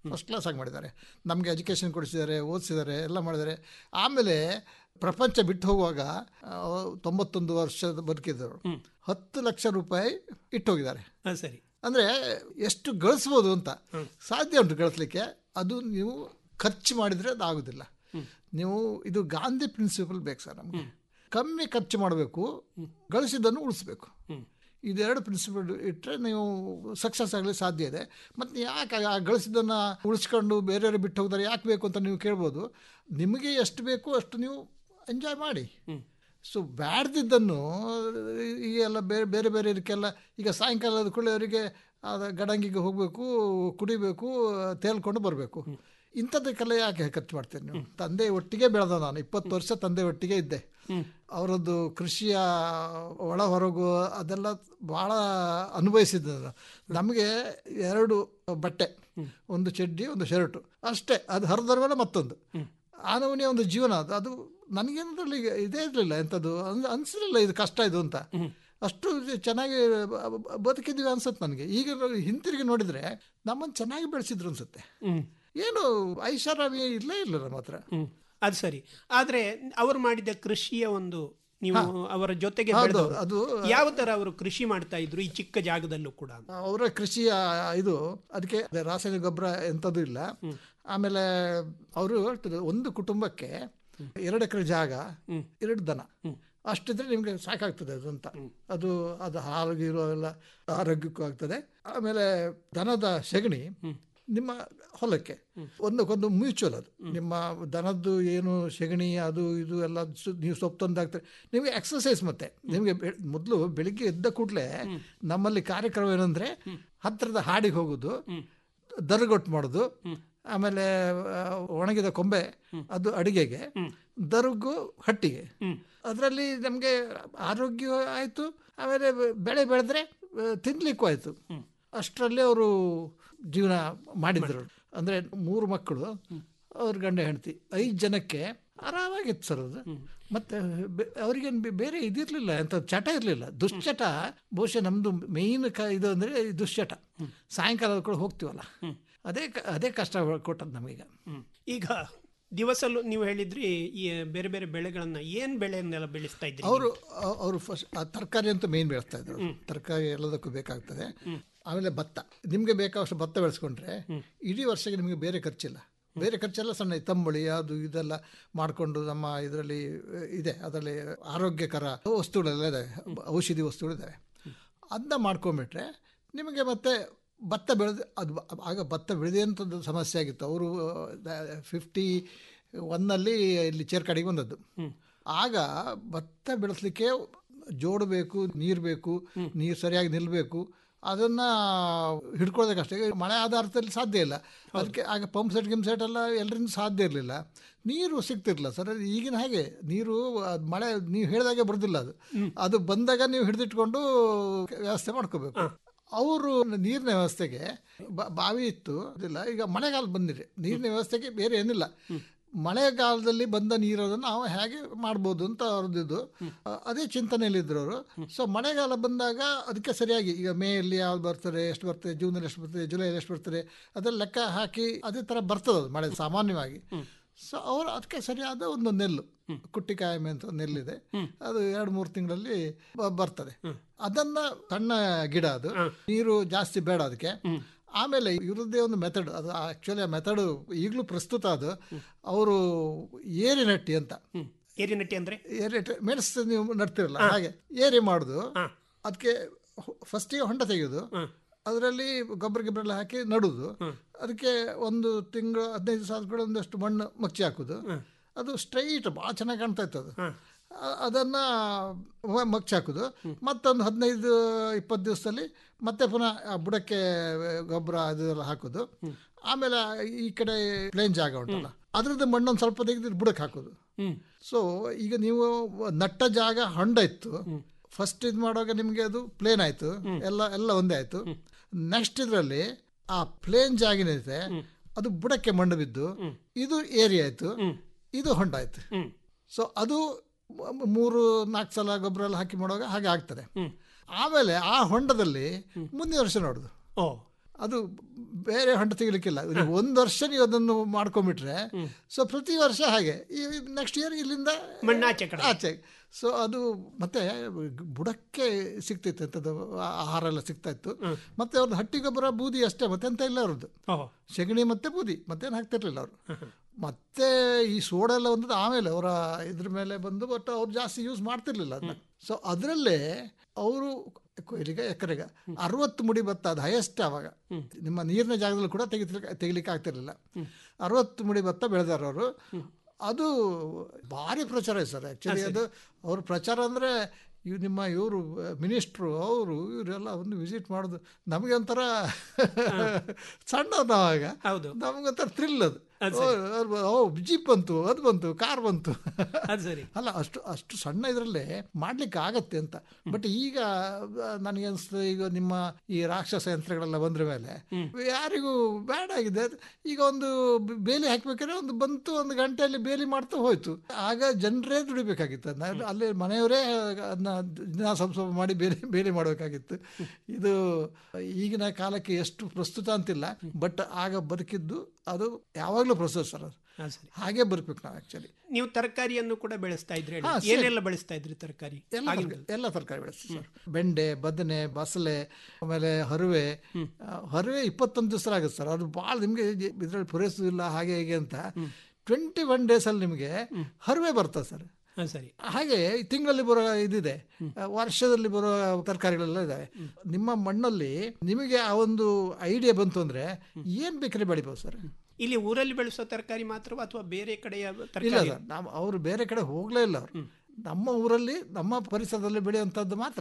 J: ಫಸ್ಟ್ ಕ್ಲಾಸ್ ಆಗಿ ಮಾಡಿದ್ದಾರೆ ನಮಗೆ ಎಜುಕೇಷನ್ ಕೊಡಿಸಿದ್ದಾರೆ ಓದಿಸಿದ್ದಾರೆ ಎಲ್ಲ ಮಾಡಿದ್ದಾರೆ ಆಮೇಲೆ ಪ್ರಪಂಚ ಬಿಟ್ಟು ಹೋಗುವಾಗ ಆ, ತೊಂಬತ್ತೊಂದು ವರ್ಷದ ಬದುಕಿದ್ದರು ಹತ್ತು ಲಕ್ಷ ರೂಪಾಯಿ ಇಟ್ಟು ಹೋಗಿದ್ದಾರೆ
I: ಹಾ, ಸರಿ
J: ಅಂದರೆ ಎಷ್ಟು ಗಳಿಸ್ಬೋದು ಅಂತ ಸಾಧ್ಯ ಉಂಟು ಗಳಿಸ್ಲಿಕ್ಕೆ ಅದು ನೀವು ಖರ್ಚು ಮಾಡಿದರೆ ಅದು ಆಗೋದಿಲ್ಲ ನೀವು ಇದು ಗಾಂಧಿ ಪ್ರಿನ್ಸಿಪಲ್ ಬೇಕು ಸರ್ ನಮಗೆ ಕಮ್ಮಿ ಖರ್ಚು ಮಾಡಬೇಕು ಗಳಿಸಿದ್ದನ್ನು ಉಳಿಸ್ಬೇಕು ಇದೆರಡು ಪ್ರಿನ್ಸಿಪಲ್ ಇಟ್ಟರೆ ನೀವು ಸಕ್ಸಸ್ ಆಗಲಿ ಸಾಧ್ಯ ಇದೆ ಮತ್ತು ಯಾಕೆ ಆ ಗಳಿಸಿದ್ದನ್ನು ಉಳಿಸ್ಕೊಂಡು ಬೇರೆಯವರು ಬಿಟ್ಟು ಹೋಗ್ತಾರೆ ಯಾಕೆ ಬೇಕು ಅಂತ ನೀವು ಕೇಳ್ಬೋದು ನಿಮಗೆ ಎಷ್ಟು ಬೇಕು ಅಷ್ಟು ನೀವು ಎಂಜಾಯ್ ಮಾಡಿ ಸೊ ಬ್ಯಾಡ್ದಿದ್ದನ್ನು ಈ ಎಲ್ಲ ಬೇರೆ ಬೇರೆ ಬೇರೆ ಇದಕ್ಕೆಲ್ಲ ಈಗ ಸಾಯಂಕಾಲದ ಕೂಡಲೇ ಅವರಿಗೆ ಅದ ಗಡಂಗಿಗೆ ಹೋಗಬೇಕು ಕುಡಿಬೇಕು ತೇಲ್ಕೊಂಡು ಬರಬೇಕು ಇಂಥದ್ದಕ್ಕೆಲ್ಲ ಯಾಕೆ ಖರ್ಚು ಮಾಡ್ತೇನೆ ನೀವು ತಂದೆ ಒಟ್ಟಿಗೆ ಬೆಳೆದ ನಾನು ಇಪ್ಪತ್ತು ವರ್ಷ ತಂದೆ ಒಟ್ಟಿಗೆ ಇದ್ದೆ ಅವರದ್ದು ಕೃಷಿಯ ಒಳ ಹೊರಗು ಅದೆಲ್ಲ ಭಾಳ ಅನುಭವಿಸಿದ್ದೆ ನಾನು ನಮಗೆ ಎರಡು ಬಟ್ಟೆ ಒಂದು ಚಡ್ಡಿ ಒಂದು ಶರ್ಟು ಅಷ್ಟೇ ಅದು ಹರಿದ್ರ ಮೇಲೆ ಮತ್ತೊಂದು ಆನವನಿಯ ಒಂದು ಜೀವನ ಅದು ಅದು ನನಗೇನದ್ರಲ್ಲಿ ಇದೇ ಇರಲಿಲ್ಲ ಎಂಥದ್ದು ಅನ್ ಅನಿಸಲಿಲ್ಲ ಇದು ಕಷ್ಟ ಇದು ಅಂತ ಅಷ್ಟು ಚೆನ್ನಾಗಿ ಬ- ಬ- ಬದುಕಿದ್ವಿ ಅನ್ಸುತ್ತೆ ನನಗೆ ಈಗ ನಾವು ಹಿಂತಿರುಗಿ ನೋಡಿದರೆ ನಮ್ಮನ್ನು ಚೆನ್ನಾಗಿ ಬೆಳೆಸಿದ್ರು ಅನ್ಸುತ್ತೆ ಏನು ಐಷಾರಾಮಿ ಇಲ್ಲೇ ಇಲ್ಲ ನಮ್ಮ ಹತ್ರ
I: ಅದು ಸರಿ ಆದ್ರೆ ಅವರು ಮಾಡಿದ ಕೃಷಿಯ ಒಂದು ನೀವು ಅವರ ಜೊತೆಗೆ
J: ಹೌದು,
I: ಬೆಳೆದವರು.
J: ಅದು
I: ಯಾವ ತರ ಅವರು ಕೃಷಿ ಮಾಡ್ತಾ ಇದ್ರು ಈ ಚಿಕ್ಕ ಜಾಗದಲ್ಲೂ ಕೂಡ
J: ಅವರ ಕೃಷಿಯ ಇದು ಅದಕ್ಕೆ ರಾಸಾಯನಿಕ ಗೊಬ್ಬರ ಎಂಥದ್ದು ಇಲ್ಲ ಆಮೇಲೆ ಅವರು ಹೇಳ್ತಿದ್ರು ಒಂದು ಕುಟುಂಬಕ್ಕೆ ಎರಡು ಎಕರೆ ಜಾಗ ಎರಡು ದನ ಅಷ್ಟಿದ್ರೆ ನಿಮಗೆ ಸಾಕಾಗ್ತದೆ ಅದು ಅಂತ ಅದು ಅದು ಹಾಲು ಗೀರು ಎಲ್ಲ ಆರೋಗ್ಯಕ್ಕೂ ಆಗ್ತದೆ ಆಮೇಲೆ ದನದ ಸೆಗಣಿ ನಿಮ್ಮ ಹೊಲಕ್ಕೆ ಒಂದಕ್ಕೊಂದು ಮ್ಯೂಚುವಲ್ ಅದು ನಿಮ್ಮ ದನದ್ದು ಏನು ಸೆಗಣಿ ಅದು ಇದು ಎಲ್ಲ ಸು- ನೀವು ಸೊಪ್ಪು ತಂದಾಗ್ತದೆ ನಿಮಗೆ ಎಕ್ಸಸೈಸ್ ಮತ್ತೆ ನಿಮಗೆ ಮೊದಲು ಬೆಳಿಗ್ಗೆ ಎದ್ದ ಕೂಡಲೇ ನಮ್ಮಲ್ಲಿ ಕಾರ್ಯಕ್ರಮ ಏನಂದ್ರೆ ಹತ್ತಿರದ ಹಾಡಿಗೆ ಹೋಗೋದು ದರಗೊಟ್ಟು ಮಾಡೋದು ಆಮೇಲೆ ಆ, ಒಣಗಿದ ಕೊಂಬೆ ಅದು ಅಡಿಗೆಗೆ ದರ್ಗು ಹಟ್ಟಿಗೆ ಅದರಲ್ಲಿ ನಮಗೆ ಆರೋಗ್ಯ ಆಯಿತು ಆಮೇಲೆ ಬೆಳೆ ಬೆಳೆದ್ರೆ ಆ, ತಿನ್ಲಿಕ್ಕೂ ಆಯಿತು ಅಷ್ಟರಲ್ಲಿ ಅವರು ಜೀವನ ಮಾಡಿದ್ರು ಅಂದರೆ ಮೂರು ಮಕ್ಕಳು ಅವ್ರ ಗಂಡ ಹೆಂಡತಿ ಐದು ಜನಕ್ಕೆ ಆರಾಮಾಗಿತ್ತು ಸರ್ ಅದು ಮತ್ತೆ ಬೆ- ಅವ್ರಿಗೇನು ಬೆ- ಬೇರೆ ಇದಿರಲಿಲ್ಲ ಅಂತ ಚಟ ಇರಲಿಲ್ಲ ದುಶ್ಚಟ ಬಹುಶಃ ನಮ್ಮದು ಮೇಯ್ನ್ ಕ ಇದು ಅಂದರೆ ದುಶ್ಚಟ ಸಾಯಂಕಾಲದ ಕೂಡ ಹೋಗ್ತೀವಲ್ಲ ಅದೇ ಕ- ಅದೇ ಕಷ್ಟ ಕೊಟ್ಟದ್ದು ನಮಗೀಗ
I: ಈಗ ದಿವಸಲು ನೀವು ಹೇಳಿದ್ರಿ ಈ ಬೇರೆ ಬೇರೆ ಬೆಳೆಗಳನ್ನ ಏನ್ ಬೆಳೆಯನ್ನೆಲ್ಲ ಬೆಳೆಸ್ತಾ ಇದ್ರಿ
J: ಅವರು ಅವರು ಫಸ್ಟ್ ತರಕಾರಿ ಅಂತ ಮೇನ್ ಬೆಳೆಸ್ತಾ ಇದ್ರು ತರಕಾರಿ ಎಲ್ಲದಕ್ಕೂ ಬೇಕಾಗ್ತದೆ ಆಮೇಲೆ ಭತ್ತ ನಿಮಗೆ ಬೇಕಾದಷ್ಟು ಭತ್ತ ಬೆಳೆಸ್ಕೊಂಡ್ರೆ ಇಡೀ ವರ್ಷಕ್ಕೆ ನಿಮಗೆ ಬೇರೆ ಖರ್ಚಿಲ್ಲ ಬೇರೆ ಖರ್ಚೆಲ್ಲ ಸಣ್ಣ ಈ ತಂಬುಳಿ ಅದು ಇದೆಲ್ಲ ಮಾಡಿಕೊಂಡು ನಮ್ಮ ಇದರಲ್ಲಿ ಇದೆ ಅದರಲ್ಲಿ ಆರೋಗ್ಯಕರ ವಸ್ತುಗಳೆಲ್ಲ ಇದೆ ಔಷಧಿ ವಸ್ತುಗಳಿದ್ದಾವೆ ಅದನ್ನ ಮಾಡ್ಕೊಂಬಿಟ್ರೆ ನಿಮಗೆ ಮತ್ತೆ ಭತ್ತ ಬೆಳೆದು ಅದು ಬ- ಆಗ ಭತ್ತ ಬೆಳೆದಂಥದ್ದು ಸಮಸ್ಯೆ ಆಗಿತ್ತು ಅವರು ಫಿಫ್ಟಿ ಒನ್ನಲ್ಲಿ ಇಲ್ಲಿ ಚೇರ್ಕಾಡಿಗೆ ಬಂದದ್ದು ಆಗ ಭತ್ತ ಬೆಳೆಸಲಿಕ್ಕೆ ಜೋಡು ಬೇಕು ನೀರು ಬೇಕು ನೀರು ಸರಿಯಾಗಿ ನಿಲ್ಲಬೇಕು ಅದನ್ನ ಹಿಡ್ಕೊಳ್ಳೋದಕ್ಕೆ ಅಷ್ಟೇ ಮಳೆ ಆಧಾರದಲ್ಲಿ ಸಾಧ್ಯ ಇಲ್ಲ ಅದಕ್ಕೆ ಆಗ ಪಂಪ್ ಸೆಟ್ ಗಿಮ್ ಸೆಟ್ ಎಲ್ಲ ಎಲ್ಲರಿಂದ ಸಾಧ್ಯ ಇರಲಿಲ್ಲ ನೀರು ಸಿಗ್ತಿರ್ಲಿಲ್ಲ ಸರ್ ಅದು ಈಗಿನ ಹಾಗೆ ನೀರು ಅದ್ ಮಳೆ ನೀವು ಹೇಳಿದಾಗೆ ಬರೋದಿಲ್ಲ ಅದು ಅದು ಬಂದಾಗ ನೀವು ಹಿಡಿದಿಟ್ಕೊಂಡು ವ್ಯವಸ್ಥೆ ಮಾಡ್ಕೋಬೇಕು ಅವರು ನೀರಿನ ವ್ಯವಸ್ಥೆಗೆ ಬ- ಬಾವಿ ಇತ್ತು ಅದಿಲ್ಲ ಈಗ ಮಳೆಗಾಲ ಬಂದಿದೆ ನೀರಿನ ವ್ಯವಸ್ಥೆಗೆ ಬೇರೆ ಏನಿಲ್ಲ ಮಳೆಗಾಲದಲ್ಲಿ ಬಂದ ನೀರನ್ನು ನಾವು ಹೇಗೆ ಮಾಡ್ಬೋದು ಅಂತ ಅವ್ರದ್ದು ಅದೇ ಚಿಂತನೆಯಲ್ಲಿದ್ದರು ಅವರು ಸೊ ಮಳೆಗಾಲ ಬಂದಾಗ ಅದಕ್ಕೆ ಸರಿಯಾಗಿ ಈಗ ಮೇಯಲ್ಲಿ ಯಾವ್ದು ಬರ್ತದೆ ಎಷ್ಟು ಬರ್ತದೆ ಜೂನಲ್ಲಿ ಎಷ್ಟು ಬರ್ತದೆ ಜುಲೈಲಿ ಎಷ್ಟು ಬರ್ತದೆ ಅದೆಲ್ಲ ಲೆಕ್ಕ ಹಾಕಿ ಅದೇ ಥರ ಬರ್ತದೆ ಅದು ಮಳೆ ಸಾಮಾನ್ಯವಾಗಿ ಸೊ ಅವರು ಅದಕ್ಕೆ ಸರಿಯಾದ ಒಂದು ನೆಲ್ಲು ಕುಟ್ಟಿಕಾಯಮೆ ಅಂತ ಒಂದು ನೆಲ್ಲಿದೆ ಅದು ಎರಡು ಮೂರು ತಿಂಗಳಲ್ಲಿ ಬ- ಬರ್ತದೆ ಅದನ್ನ ಸಣ್ಣ ಗಿಡ ಅದು ನೀರು ಜಾಸ್ತಿ ಬೇಡ ಅದಕ್ಕೆ ಆಮೇಲೆ ಇವ್ರದ್ದೇ ಒಂದು ಮೆಥಡ್ ಅದು ಆಕ್ಚುಲಿ ಆ ಮೆಥಡ್ ಈಗಲೂ ಪ್ರಸ್ತುತ ಅದು ಅವರು ಏರಿ ನಟ್ಟಿ ಅಂತ
I: ಏರಿ ನಟ್ಟಿ ಅಂದ್ರೆ
J: ಏರಿ ಟ- ಮೆಣಸು ನೀವು ನಡ್ತಿರಲ್ಲ ಹಾಗೆ ಏರಿ ಮಾಡುದು ಅದಕ್ಕೆ ಫಸ್ಟಿಗೆ ಹೊಂಡ ತೆಗೆಯೋದು ಅದರಲ್ಲಿ ಗೊಬ್ಬರ ಗಿಬ್ಬರ ಎಲ್ಲ ಹಾಕಿ ನಡುದು ಅದಕ್ಕೆ ಒಂದು ತಿಂಗಳು ಹದಿನೈದು ಸಾವಿರ ಕೂಡ ಒಂದಷ್ಟು ಮಣ್ಣು ಮಚ್ಚಿ ಹಾಕುದು ಅದು ಸ್ಟ್ರೈಟ್ ಭಾಳ ಚೆನ್ನಾಗಿ ಕಾಣ್ತಾ ಇತ್ತು ಅದು ಅ- ಅದನ್ನ ಮ- ಮಗ್ಚಿ ಹಾಕುದು ಮತ್ತೊಂದು ಹದಿನೈದು ಇಪ್ಪತ್ತು ದಿವಸದಲ್ಲಿ ಮತ್ತೆ ಪುನಃ ಆ ಬುಡಕ್ಕೆ ಗೊಬ್ಬರ ಅದೆಲ್ಲ ಹಾಕೋದು ಆಮೇಲೆ ಈ ಕಡೆ ಪ್ಲೇನ್ ಜಾಗ ಉಂಟಲ್ಲ ಅದ್ರದ್ದು ಮಣ್ಣೊಂದು ಸ್ವಲ್ಪ ತೆಗೆದು ಬುಡಕ್ಕೆ ಹಾಕೋದು ಸೊ ಈಗ ನೀವು ನಟ್ಟ ಜಾಗ ಹೊಂಡ ಇತ್ತು ಫಸ್ಟ್ ಇದು ಮಾಡುವಾಗ ನಿಮಗೆ ಅದು ಪ್ಲೇನ್ ಆಯ್ತು ಎಲ್ಲ ಎಲ್ಲ ಒಂದೇ ಆಯ್ತು ನೆಕ್ಸ್ಟ್ ಇದರಲ್ಲಿ ಆ ಪ್ಲೇನ್ ಜಾಗಿನೈತೆ ಅದು ಬುಡಕ್ಕೆ ಮಣ್ಣು ಬಿದ್ದು ಇದು ಏರಿ ಆಯ್ತು ಇದು ಹೊಂಡ ಆಯ್ತು ಸೊ ಅದು ಮ- ಮೂರು ನಾಲ್ಕು ಸಲ ಗೊಬ್ಬರ ಎಲ್ಲ ಹಾಕಿ ಮಾಡುವಾಗ ಹಾಗೆ ಆಗ್ತದೆ ಆಮೇಲೆ ಆ ಹೊಂಡದಲ್ಲಿ ಮುಂದಿನ ವರ್ಷ ನೋಡುದು
I: ಓ
J: ಅದು ಬೇರೆ ಹಣ್ಣು ತೆಗಿಲಿಕ್ಕಿಲ್ಲ ನೀವು ಒಂದು ವರ್ಷ ನೀವು ಅದನ್ನು ಮಾಡ್ಕೊಂಡ್ಬಿಟ್ರೆ ಸೊ ಪ್ರತಿ ವರ್ಷ ಹಾಗೆ ಈ ನೆಕ್ಸ್ಟ್ ಇಯರ್ ಇಲ್ಲಿಂದ
I: ಮಣ್ಣಾಚೆ ಕಡೆ.
J: ಆಚೆ ಸೊ ಅದು ಮತ್ತೆ ಬುಡಕ್ಕೆ ಸಿಗ್ತಿತ್ತು ಅಂಥದ್ದು ಆ- ಆಹಾರ ಎಲ್ಲ ಸಿಗ್ತಾ ಇತ್ತು ಮತ್ತೆ ಅವ್ರದ್ದು ಹಟ್ಟಿ ಗೊಬ್ಬರ ಬೂದಿ ಅಷ್ಟೇ ಮತ್ತೆ ಎಂತ ಇಲ್ಲ ಅವ್ರದ್ದು
I: ಓಹೋ
J: ಸೆಗಣಿ ಮತ್ತೆ ಬೂದಿ ಮತ್ತೇನು ಹಾಕ್ತಿರ್ಲಿಲ್ಲ ಅವರು ಮತ್ತೆ ಈ ಸೋಡಾ ಎಲ್ಲ ಬಂದದ್ದು ಆಮೇಲೆ ಅವರ ಇದ್ರ ಮೇಲೆ ಬಂದು ಬಟ್ ಅವ್ರು ಜಾಸ್ತಿ ಯೂಸ್ ಮಾಡ್ತಿರ್ಲಿಲ್ಲ ಅದನ್ನ ಸೊ ಅದರಲ್ಲೇ ಅವರು ಕೊಯ್ಲಿಗೆ ಎಕರೆಗೆ ಅರವತ್ತು ಮುಡಿ ಭತ್ತ ಅದು ಹೈಯೆಸ್ಟ್ ಆವಾಗ ನಿಮ್ಮ ನೀರಿನ ಜಾಗದಲ್ಲಿ ಕೂಡ ತೆಗಿಲಿಕ್ಕೆ ತೆಗಿಲಿಕ್ಕೆ ಆಗ್ತಿರ್ಲಿಲ್ಲ ಅರವತ್ತು ಮುಡಿ ಭತ್ತ ಬೆಳೆದಾರ ಅವರು ಅದು ಭಾರಿ ಪ್ರಚಾರ ಇದೆ ಸರ್ ಆ್ಯಕ್ಚುಲಿ ಅದು ಅವ್ರ ಪ್ರಚಾರ ಅಂದರೆ ಇವ್ ನಿಮ್ಮ ಇವರು ಮಿನಿಸ್ಟ್ರು ಅವರು ಇವರೆಲ್ಲ ಒಂದು ವಿಸಿಟ್ ಮಾಡೋದು ನಮಗೆ ಒಂಥರ ಸಣ್ಣ ನಾವಾಗ
I: ಹೌದು
J: ನಮಗೊಂಥರ ಥ್ರಿಲ್ ಅದು
I: ಅದು
J: ಓ, ಅವ್ರು- ಓ ಜೀಪ್ ಬಂತು ಅದು ಬಂತು ಕಾರ್ ಬಂತು
I: ಅದು ಸರಿ
J: ಅಲ್ಲ ಅಷ್ಟು ಅಷ್ಟು ಸಣ್ಣ ಇದರಲ್ಲೇ ಮಾಡ್ಲಿಕ್ಕೆ ಆಗತ್ತೆ ಅಂತ ಬಟ್ ಈಗ ಆ, ನನಗೆ ಅನಿಸ್ತದೆ ಈಗ ನಿಮ್ಮ ಈ ರಾಕ್ಷಸ ಯಂತ್ರಗಳೆಲ್ಲ ಬಂದ್ರ ಮೇಲೆ ಯಾರಿಗೂ ಬೇಡ ಆಗಿದೆ ಈಗ ಒಂದು ಬ- ಬೇಲಿ ಹಾಕ್ಬೇಕಾದ್ರೆ ಒಂದು ಬಂತು ಒಂದು ಗಂಟೆಯಲ್ಲಿ ಬೇಲಿ ಮಾಡ್ತಾ ಹೋಯ್ತು ಆಗ ಜನರೇ ದುಡಿಬೇಕಾಗಿತ್ತು ಅದನ್ನ ಅಲ್ಲಿ ಮನೆಯವರೇ ಅದನ್ನ ದಿನ ಸ್ವಲ್ಪ ಸ್ವಲ್ಪ ಮಾಡಿ ಬೇಲಿ ಬೇಲಿ ಮಾಡಬೇಕಾಗಿತ್ತು ಇದು ಈಗಿನ ಕಾಲಕ್ಕೆ ಎಷ್ಟು ಪ್ರಸ್ತುತ ಅಂತಿಲ್ಲ ಬಟ್ ಆಗ ಬದುಕಿದ್ದು ಅದು ಯಾವಾಗಲೂ ಪ್ರೊಸೆಸರ್ ಅದು
I: ಅದು ಸರಿ
J: ಹಾಗೆ ಬದುಕಬೇಕು ನಾವು ಆ್ಯಕ್ಚುಲಿ
I: ನೀವು ತರಕಾರಿಯನ್ನು ಕೂಡ ಬೆಳೆಸ್ತಾ ಇದ್ರಿ ಹೇಳಿ.
J: ಹಾ, ಸರಿ.
I: ಏನೆಲ್ಲ ಬೆಳೆಸ್ತಾ ಇದ್ರಿ ತರಕಾರಿ
J: ಎಲ್ಲ
I: ಆಗಿನ
J: ತರಕಾರಿ ಎಲ್ಲ ತರಕಾರಿ ಬೆಳೆಸ್ತೀವಿ ಸರ್ ಬೆಂಡೆ ಬದನೆ ಬಸಳೆ ಆಮೇಲೆ ಹರುವೆ ಆ, ಹರುವೆ ಇಪ್ಪತ್ತೊಂದು ದಿವಸ ಆಗುತ್ತೆ ಸರ್ ಅದು ಭಾಳ ನಿಮಗೆ ಇದರಲ್ಲಿ ಪೂರೈಸೋದಿಲ್ಲ ಹಾಗೆ ಹೀಗೆ ಅಂತ ಟ್ವೆಂಟಿ ಒನ್ ಡೇಸಲ್ಲಿ ನಿಮಗೆ ಹರುವೆ ಬರ್ತದೆ ಸರ್
I: ಹಾ, ಸರಿ
J: ಹಾಗೆ ಈ ತಿಂಗಳಲ್ಲಿ ಬರೋ ಇದಿದೆ ಆ, ವರ್ಷದಲ್ಲಿ ಬರೋ ತರಕಾರಿಗಳೆಲ್ಲ ಇದಾವೆ ನಿಮ್ಮ ಮಣ್ಣಲ್ಲಿ ನಿಮಗೆ ಆ ಒಂದು ಐಡಿಯಾ ಬಂತು ಅಂದ್ರೆ ಏನ್ ಬೇಕಾದ್ರೆ ಬೆಳಿಬೋದು ಸರ್
I: ಇಲ್ಲಿ ಊರಲ್ಲಿ ಬೆಳೆಸೋ ತರಕಾರಿ ಮಾತ್ರವಾ ಅಥವಾ ಬೇರೆ ಕಡೆಯ
J: ಇಲ್ಲ
I: ತರಕಾರಿ
J: ಸರ್ ನಾವು ಅವರು ಬೇರೆ ಕಡೆ ಹೋಗ್ಲೇ ಇಲ್ಲ ಅವರು ನಮ್ಮ ಊರಲ್ಲಿ ನಮ್ಮ ಪರಿಸರದಲ್ಲಿ ಬೆಳೆಯುವಂಥದ್ದು ಮಾತ್ರ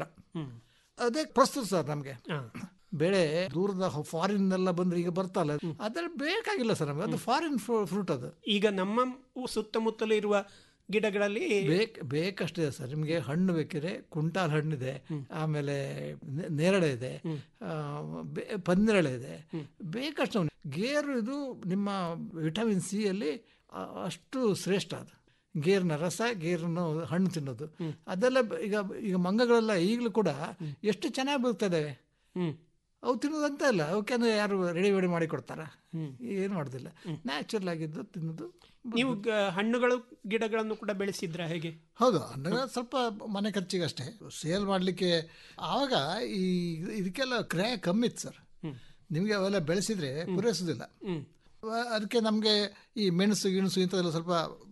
J: ಅದೇ ಪ್ರಸ್ತುತ ಸರ್ ನಮಗೆ ಬೆಳೆ ದೂರದ ಫಾರಿನ್ ಎಲ್ಲ ಬಂದ್ರೆ ಈಗ ಬರ್ತಲ್ಲ ಅದ್ರಲ್ಲಿ ಬೇಕಾಗಿಲ್ಲ ಸರ್ ನಮಗೆ ಅದು ಫಾರಿನ್ ಫ್ರೂಟ್ ಅದು
I: ಈಗ ನಮ್ಮ ಊ- ಸುತ್ತಮುತ್ತಲು ಇರುವ ಗಿಡಗಳಲ್ಲಿ
J: ಬೇಕ್ ಬೇಕಷ್ಟಿದೆ ಸರ್ ನಿಮಗೆ ಹಣ್ಣು ಬೇಕಿದ್ರೆ ಕುಂಟಾಲ್ ಹಣ್ಣಿದೆ ಆಮೇಲೆ ನೆ- ನೇರಳೆ ಇದೆ ಆ, ಬೆ- ಪನ್ನೇರಳೆ ಇದೆ ಬೇಕಷ್ಟು ಉಂಟು. ಗೇರು ಇದು ನಿಮ್ಮ ವಿಟಮಿನ್ ಸಿ ಅಲ್ಲಿ ಆ- ಅಷ್ಟು ಶ್ರೇಷ್ಠ ಅದು ಗೇರಿನ ರಸ ಗೇರಿನ ಹಣ್ಣು ತಿನ್ನೋದು ಅದೆಲ್ಲ ಬ- ಈಗ ಈಗ ಮಂಗಗಳೆಲ್ಲ ಈಗಲೂ ಕೂಡ ಎಷ್ಟು ಚೆನ್ನಾಗಿ ಬದುಕ್ತಾ ಇದ್ದಾವೆ ಅವು ತಿನ್ನೋದಂತ ಇಲ್ಲ ಅವಕ್ಕೆ ಯಾರು ರೆಡಿ ರೆಡಿ ಮಾಡಿ ಕೊಡ್ತಾರ ಏನು ಮಾಡೋದಿಲ್ಲ ನ್ಯಾಚುರಲ್ ಆಗಿದ್ದು ತಿನ್ನೋದು
I: ನೀವು ಗ- ಹಣ್ಣುಗಳು ಗಿಡಗಳನ್ನು ಕೂಡ ಬೆಳೆಸಿದ್ರ ಹೇಗೆ
J: ಹೌದು ಅಂದ್ರೆ ಸ್ವಲ್ಪ ಮನೆ ಖರ್ಚಿಗೆ ಅಷ್ಟೇ ಸೇಲ್ ಮಾಡಲಿಕ್ಕೆ ಆವಾಗ ಈ ಇದಕ್ಕೆಲ್ಲ ಕ್ರಯ ಕಮ್ಮಿ ಇತ್ತು ಸರ್ ನಿಮಗೆ ಅವೆಲ್ಲ ಬೆಳೆಸಿದ್ರೆ ಪೂರೈಸೋದಿಲ್ಲ ವ- ಅದಕ್ಕೆ ನಮಗೆ ಈ ಮೆಣಸು ಗಿಣಸು ಇಂಥದ್ದೆಲ್ಲ ಸ್ವಲ್ಪ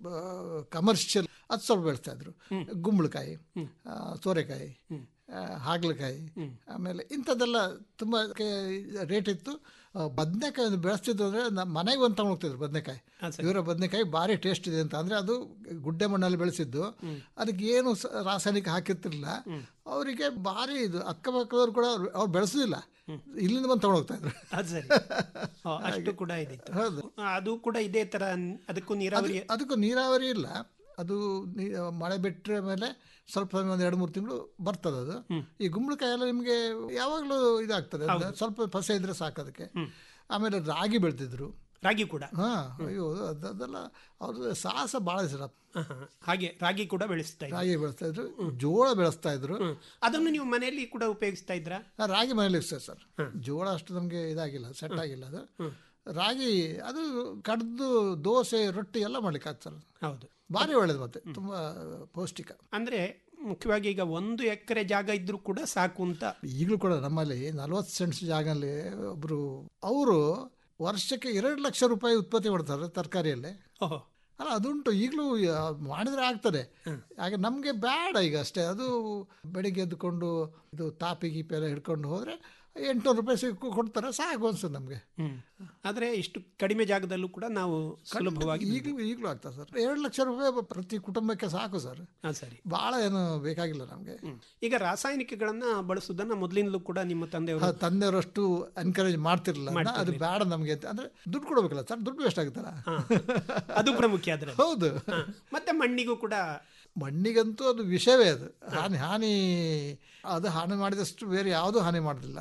J: ಕಮರ್ಷಿಯಲ್ ಅದು ಸ್ವಲ್ಪ ಬೆಳೆಸ್ತಾ ಇದ್ರು ಗುಂಬಳಕಾಯಿ ಆ, ಸೋರೆಕಾಯಿ ಆ, ಹಾಗಲಕಾಯಿ ಆಮೇಲೆ ಇಂಥದ್ದೆಲ್ಲ ತುಂಬ ರೇಟ್ ಇತ್ತು ಬದನೆಕಾಯಿ ಒಂದು ಬೆಳೆಸ್ತಿದ್ರು ಅಂದರೆ ನಮ್ಮ ಮನೆಗೆ ಒಂದು ತಗೊಂಡು ಹೋಗ್ತಿದ್ರು ಬದನೆಕಾಯಿ ಇವರ ಬದನೆಕಾಯಿ ಭಾರಿ ಟೇಸ್ಟ್ ಇದೆ ಅಂತ ಅಂದರೆ ಅದು ಗುಡ್ಡೆ ಮಣ್ಣಲ್ಲಿ ಬೆಳೆಸಿದ್ದು ಅದಕ್ಕೆ ಏನು ಸ- ರಾಸಾಯನಿಕ ಹಾಕಿರ್ತಿರ್ಲಿಲ್ಲ ಅವರಿಗೆ ಭಾರಿ ಇದು ಅಕ್ಕಪಕ್ಕದವ್ರು ಕೂಡ ಅವ್ರು ಅವ್ರು ಬೆಳೆಸೋದಿಲ್ಲ ಇಲ್ಲಿಂದ ಬಂದು ತಗೊಂಡು ಹೋಗ್ತಾ ಇದ್ರು
I: ಅದು ಸರಿ ಓ, ಅಷ್ಟು ಕೂಡ ಇದಿತ್ತು
J: ಹೌದು.
I: ಅದು ಕೂಡ ಇದೇ ತರ ನ್- ಅದಕ್ಕೂ ನೀರಾವರಿ
J: ಅದು- ಅದಕ್ಕೂ ನೀರಾವರಿ ಇಲ್ಲ ಅದು ನೀ- ಮಳೆ ಬಿಟ್ಟರೆ ಮೇಲೆ ಸ್ವಲ್ಪ ಸಮಯ ಒಂದು ಎರಡು ಮೂರು ತಿಂಗಳು ಬರ್ತದೆ ಅದು ಈ ಗುಂಬಳಕಾಯಿ ಎಲ್ಲ ನಿಮಗೆ ಯಾವಾಗಲೂ ಇದಾಗ್ತದೆ ಅದು ಸ್ವಲ್ಪ ಫಸೆ ಇದ್ರೆ ಸಾಕು ಅದಕ್ಕೆ ಆಮೇಲೆ ರಾಗಿ ಬೆಳೆದಿದ್ರು
I: ರಾಗಿ ಕೂಡ
J: ಹಾ ಅಯ್ಯೋ ಅದು- ಅದೆಲ್ಲ ಅವ್ರದ್ದು ಸಾಹಸ ಭಾಳ ಸರ್
I: ಹ, ಹ. ಹಾಗೆ ರಾಗಿ ಕೂಡ ಬೆಳೆಸ್ತಾ ಇದ್ರು
J: ರಾಗಿ ಬೆಳೆಸ್ತಾ ಇದ್ರು ಜೋಳ ಬೆಳೆಸ್ತಾ ಇದ್ರು
I: ಅದನ್ನು ನೀವು ಮನೆಯಲ್ಲಿ ಕೂಡ ಉಪಯೋಗಿಸ್ತಾ ಇದ್ರಾ
J: ಆ, ರಾಗಿ ಮನೇಲಿ ಇರ್ತದೆ ಸರ್ ಜೋಳ ಅಷ್ಟು ನಮಗೆ ಇದಾಗಿಲ್ಲ ಸೆಟ್ ಆಗಿಲ್ಲ ಅದು ರಾಗಿ ಅದು ಕಡ್ದು ದೋಸೆ ರೊಟ್ಟಿ ಎಲ್ಲ ಮಾಡ್ಲಿಕ್ಕೆ ಆಗ್ತದೆ
I: ಹೌದು
J: ಭಾರಿ ಒಳ್ಳೇದು ಮತ್ತೆ ತುಂಬಾ ಪೌಷ್ಟಿಕ
I: ಅಂದ್ರೆ ಮುಖ್ಯವಾಗಿ ಈಗ ಒಂದು ಎಕರೆ ಜಾಗ ಇದ್ರೂ ಕೂಡ ಸಾಕು ಅಂತ
J: ಈಗಲೂ ಕೂಡ ನಮ್ಮಲ್ಲಿ ನಲ್ವತ್ತು ಸೆಂಟ್ಸ್ ಜಾಗದಲ್ಲಿ ಒಬ್ರು ಅವರು ವರ್ಷಕ್ಕೆ ಎರಡು ಲಕ್ಷ ರೂಪಾಯಿ ಉತ್ಪತ್ತಿ ಮಾಡ್ತಾರೆ ತರಕಾರಿಯಲ್ಲಿ
I: ಓಹೋ
J: ಅಲ್ಲ ಅದುಂಟು ಈಗಲೂ ಮಾಡಿದ್ರೆ ಆಗ್ತದೆ ಹಾಗೆ ನಮಗೆ ಬೇಡ ಈಗ ಅಷ್ಟೇ ಅದು ಬೆಳಿಗ್ಗೆ ಎದ್ದುಕೊಂಡು ಇದು ತಾಪಿ ಗೀಪಿ ಎಲ್ಲ ಹಿಡ್ಕೊಂಡು ಹೋದರೆ ಎಂಟುನೂರು ರೂಪಾಯಿ ಸಿಕ್ಕ ಕೊಡ್ತಾರೆ ಸಾಕು ಅನ್ಸುತ್ತೆ ನಮಗೆ
I: ಹ್ಮ್ ಆದ್ರೆ ಇಷ್ಟು ಕಡಿಮೆ ಜಾಗದಲ್ಲೂ ಕೂಡ ನಾವು ಸುಲಭವಾಗಿ
J: ಈಗಲೂ ಈಗಲೂ ಆಗ್ತದೆ ಸರ್ ಎರಡು ಲಕ್ಷ ರೂಪಾಯಿ ಪ್ರತಿ ಕುಟುಂಬಕ್ಕೆ ಸಾಕು ಸರ್
I: ಹಾ ಸರಿ
J: ಭಾಳ ಏನು ಬೇಕಾಗಿಲ್ಲ ನಮಗೆ
I: ಈಗ ರಾಸಾಯನಿಕಗಳನ್ನ ಬಳಸುವುದನ್ನ ಮೊದಲಿಂದಲೂ ಕೂಡ ನಿಮ್ಮ ತಂದೆಯವರು
J: ತಂದೆಯವರಷ್ಟು ಎನ್ಕರೇಜ್ ಮಾಡ್ತಿರ್ಲಿಲ್ಲ ಅದನ್ನ. ಅದು ಬೇಡ ನಮಗೆ ಅಂತ ಅಂದ್ರೆ ದುಡ್ಡು ಕೊಡ್ಬೇಕಲ್ಲ ಸರ್ ದುಡ್ಡು ವೇಸ್ಟ್ ಆಗುತ್ತಲ್ಲ
I: ಅದು ಕೂಡ ಮುಖ್ಯ ಅದ್ರ
J: ಹೌದು
I: ಮತ್ತೆ ಮಣ್ಣಿಗೂ ಕೂಡ
J: ಮಣ್ಣಿಗಂತೂ ಅದು ವಿಷಯವೇ ಅದು ಹಾನಿ ಹಾನಿ ಅದು ಹಾನಿ ಮಾಡಿದಷ್ಟು ಬೇರೆ ಯಾವುದೂ ಹಾನಿ ಮಾಡೋದಿಲ್ಲ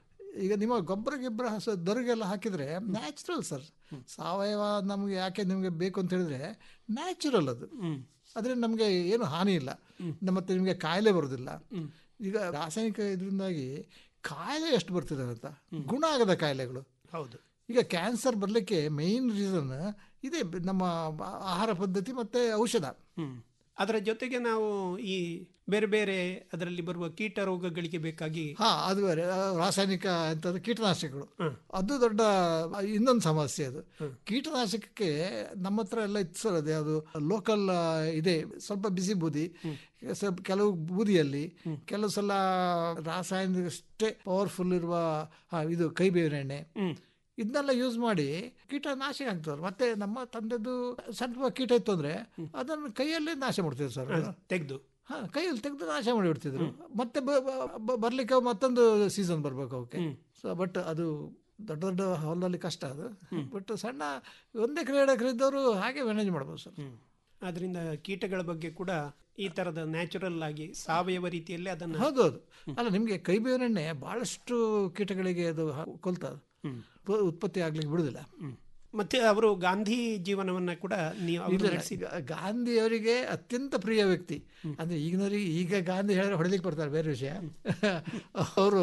J: ಈಗ ನಿಮ್ಮ ಗೊಬ್ಬರ ಗಿಬ್ಬರ ಹಸ ದೊರಗೆಲ್ಲ ಹಾಕಿದ್ರೆ ನ್ಯಾಚುರಲ್ ಸರ್ ಸಾವಯವ ನಮಗೆ ಯಾಕೆ ನಿಮಗೆ ಬೇಕು ಅಂತ ಹೇಳಿದ್ರೆ ನ್ಯಾಚುರಲ್ ಅದು ಅದರಿಂದ ನಮಗೆ ಏನು ಹಾನಿ ಇಲ್ಲ ನ- ಮತ್ತೆ ನಿಮಗೆ ಕಾಯಿಲೆ ಬರೋದಿಲ್ಲ ಈಗ ರಾಸಾಯನಿಕ ಇದರಿಂದಾಗಿ ಕಾಯಿಲೆ ಎಷ್ಟು ಬರ್ತಿದಾವೆ ಅಂತ ಗುಣ ಆಗದ ಕಾಯಿಲೆಗಳು
I: ಹೌದು
J: ಈಗ ಕ್ಯಾನ್ಸರ್ ಬರಲಿಕ್ಕೆ ಮೇನ್ ರೀಸನ್ ಇದೆ ಬ- ನಮ್ಮ ಆಹಾರ ಪದ್ಧತಿ ಮತ್ತೆ ಔಷಧ
I: ಹ್ಮ್ ಅದರ ಜೊತೆಗೆ ನಾವು ಈ ಬೇರೆ ಬೇರೆ ಅದರಲ್ಲಿ ಬರುವ ಕೀಟ ರೋಗಗಳಿಗೆ ಬೇಕಾಗಿ
J: ಹಾ ಅದು ಬೇರೆ ಆ, ರಾಸಾಯನಿಕ ಎಂತದ್ದು ಕೀಟನಾಶಕಗಳು ಅದು ದೊಡ್ಡ ಇನ್ನೊಂದು ಸಮಸ್ಯೆ ಅದು ಕೀಟನಾಶಕಕ್ಕೆ ನಮ್ಮ ಹತ್ರ ಎಲ್ಲ ಇತ್ತು ಸರ್ ಅದೇ ಅದು ಲೋಕಲ್ ಇದೆ ಸ್ವಲ್ಪ ಬಿಸಿ ಬೂದಿ ಸ್ವಲ್ಪ ಕೆಲವು ಬೂದಿಯಲ್ಲಿ ಕೆಲವು ಸಲ ರಾಸಾಯನಿಕ ಅಷ್ಟೇ ಪವರ್ಫುಲ್ ಇರುವ ಹಾ, ಇದು ಕೈ ಬೇವಿನ ಎಣ್ಣೆ ಇದನ್ನೆಲ್ಲ ಯೂಸ್ ಮಾಡಿ ಕೀಟ ನಾಶ ಆಗ್ತದೆ ಮತ್ತೆ ನಮ್ಮ ತಂದೆದು ಸಣ್ಣ ಕೀಟ ಇತ್ತು ಅಂದ್ರೆ ಅದನ್ನು ಕೈಯಲ್ಲೇ ನಾಶ ಮಾಡ್ತಿದ್ರು ಸರ್ ಅದು.
I: ತೆಗೆದು
J: ಹಾ ಕೈಯಲ್ಲಿ ತೆಗೆದು ನಾಶ ಮಾಡಿಬಿಡ್ತಿದ್ರು ಮತ್ತೆ ಬ- ಬ- ಬ- ಬರ್ಲಿಕ್ಕೆ ಮತ್ತೊಂದು ಸೀಸನ್ ಬರ್ಬೇಕು ಅವಕ್ಕೆ ಸೊ ಬಟ್ ಅದು ದೊಡ್ಡ ದೊಡ್ಡ ಹೊಲದಲ್ಲಿ ಕಷ್ಟ ಅದು ಬಟ್ ಸಣ್ಣ ಒಂದೇ ಎಕರೆ ಎರಡು ಎಕರೆ ಇದ್ದವರು ಹಾಗೆ ಮ್ಯಾನೇಜ್ ಮಾಡ್ಬೋದು ಸರ್
I: ಅದರಿಂದ ಕೀಟಗಳ ಬಗ್ಗೆ ಕೂಡ ಈ ತರದ ನ್ಯಾಚುರಲ್ ಆಗಿ ಸಾವಯವ ರೀತಿಯಲ್ಲಿ ಅದನ್ನ
J: ಹೌದು ಹೌದು ಅಲ್ಲ ನಿಮಗೆ ಕೈ ಬೇವಿನ ಎಣ್ಣೆ ಬಹಳಷ್ಟು ಕೀಟಗಳಿಗೆ ಅದು ಹ- ಕೊಲ್ತದೆ ಉತ್ಪ- ಉತ್ಪತ್ತಿ ಆಗ್ಲಿಕ್ಕೆ ಬಿಡುದಿಲ್ಲ
I: ಮತ್ತೆ ಅವರು ಗಾಂಧಿ ಜೀವನವನ್ನ ಕೂಡ ನೀವು ಅವರು
J: ಇಲ್ಲ,
I: ನಡೆಸಿದ
J: ಗಾ- ಗಾಂಧಿಯವರಿಗೆ ಅತ್ಯಂತ ಪ್ರಿಯ ವ್ಯಕ್ತಿ ಅಂದ್ರೆ ಈಗಿನವರಿಗೆ ಈಗ ಗಾಂಧಿ ಹೇಳಿದ್ರೆ ಹೊಡೆಲಿಕ್ಕೆ ಬರ್ತಾರೆ ಬೇರೆ ವಿಷಯ ಅವರು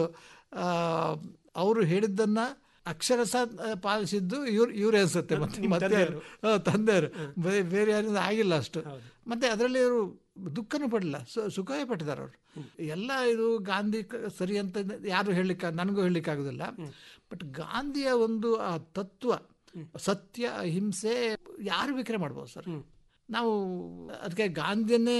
J: ಅವರು ಹೇಳಿದ್ದನ್ನ ಅಕ್ಷರಶಃ ಆ, ಪಾಲಿಸಿದ್ದು ಇವ್ರು ಇವರೇ ಅನ್ಸುತ್ತೆ ಮತ್ತೆ
I: ನಿಮ್ಮ
J: ಮತ್ತೆ ಯಾರು? ಹಾ, ತಂದೆಯವರು ಬೇ- ಬೇರೆ ಯಾರಿಂದ ಆಗಿಲ್ಲ ಅಷ್ಟು ಮತ್ತೆ ಅದರಲ್ಲಿ ಅವರು ದುಃಖನೂ ಪಡಲಿಲ್ಲ ಸು- ಸುಖವೇ ಪಟ್ಟಿದ್ದಾರೆ ಅವರು ಎಲ್ಲ ಇದು ಗಾಂಧಿ ಕ- ಸರಿ ಅಂತ ಯಾರು ಹೇಳಲಿಕ್ಕೆ ನನಗೂ ಹೇಳಲಿಕ್ಕೆ ಆಗೋದಿಲ್ಲ ಬಟ್ ಗಾಂಧಿಯ ಒಂದು ಆ ತತ್ವ ಸತ್ಯ ಅಹಿಂಸೆ ಯಾರು ಬೇಕಾದ್ರೆ ಮಾಡ್ಬೋದು ಸರ್ ನಾವು ಅದಕ್ಕೆ ಗಾಂಧಿಯನ್ನೇ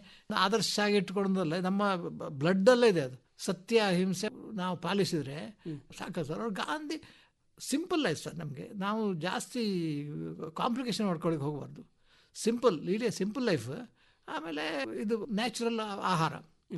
J: ಆದರ್ಶ ಆಗಿ ಇಟ್ಕೊಂಡಲ್ಲ ನಮ್ಮ ಬ್ಲಡ್ ಅಲ್ಲೇ ಇದೆ ಅದು ಸತ್ಯ ಅಹಿಂಸೆ ನಾವು ಪಾಲಿಸಿದ್ರೆ ಸಾಕು ಸರ್ ಅವ್ರು ಗಾಂಧಿ ಸಿಂಪಲ್ ಲೈಫ್ ಸರ್ ನಮಗೆ ನಾವು ಜಾಸ್ತಿ ಕಾಂಪ್ಲಿಕೇಶನ್ ಮಾಡ್ಕೊಳಕ್ಕೆ ಹೋಗಬಾರ್ದು ಸಿಂಪಲ್ ಲೀಡ್ ಸಿಂಪಲ್ ಲೈಫ್ ಆಮೇಲೆ ಇದು ನ್ಯಾಚುರಲ್ ಆಹಾರ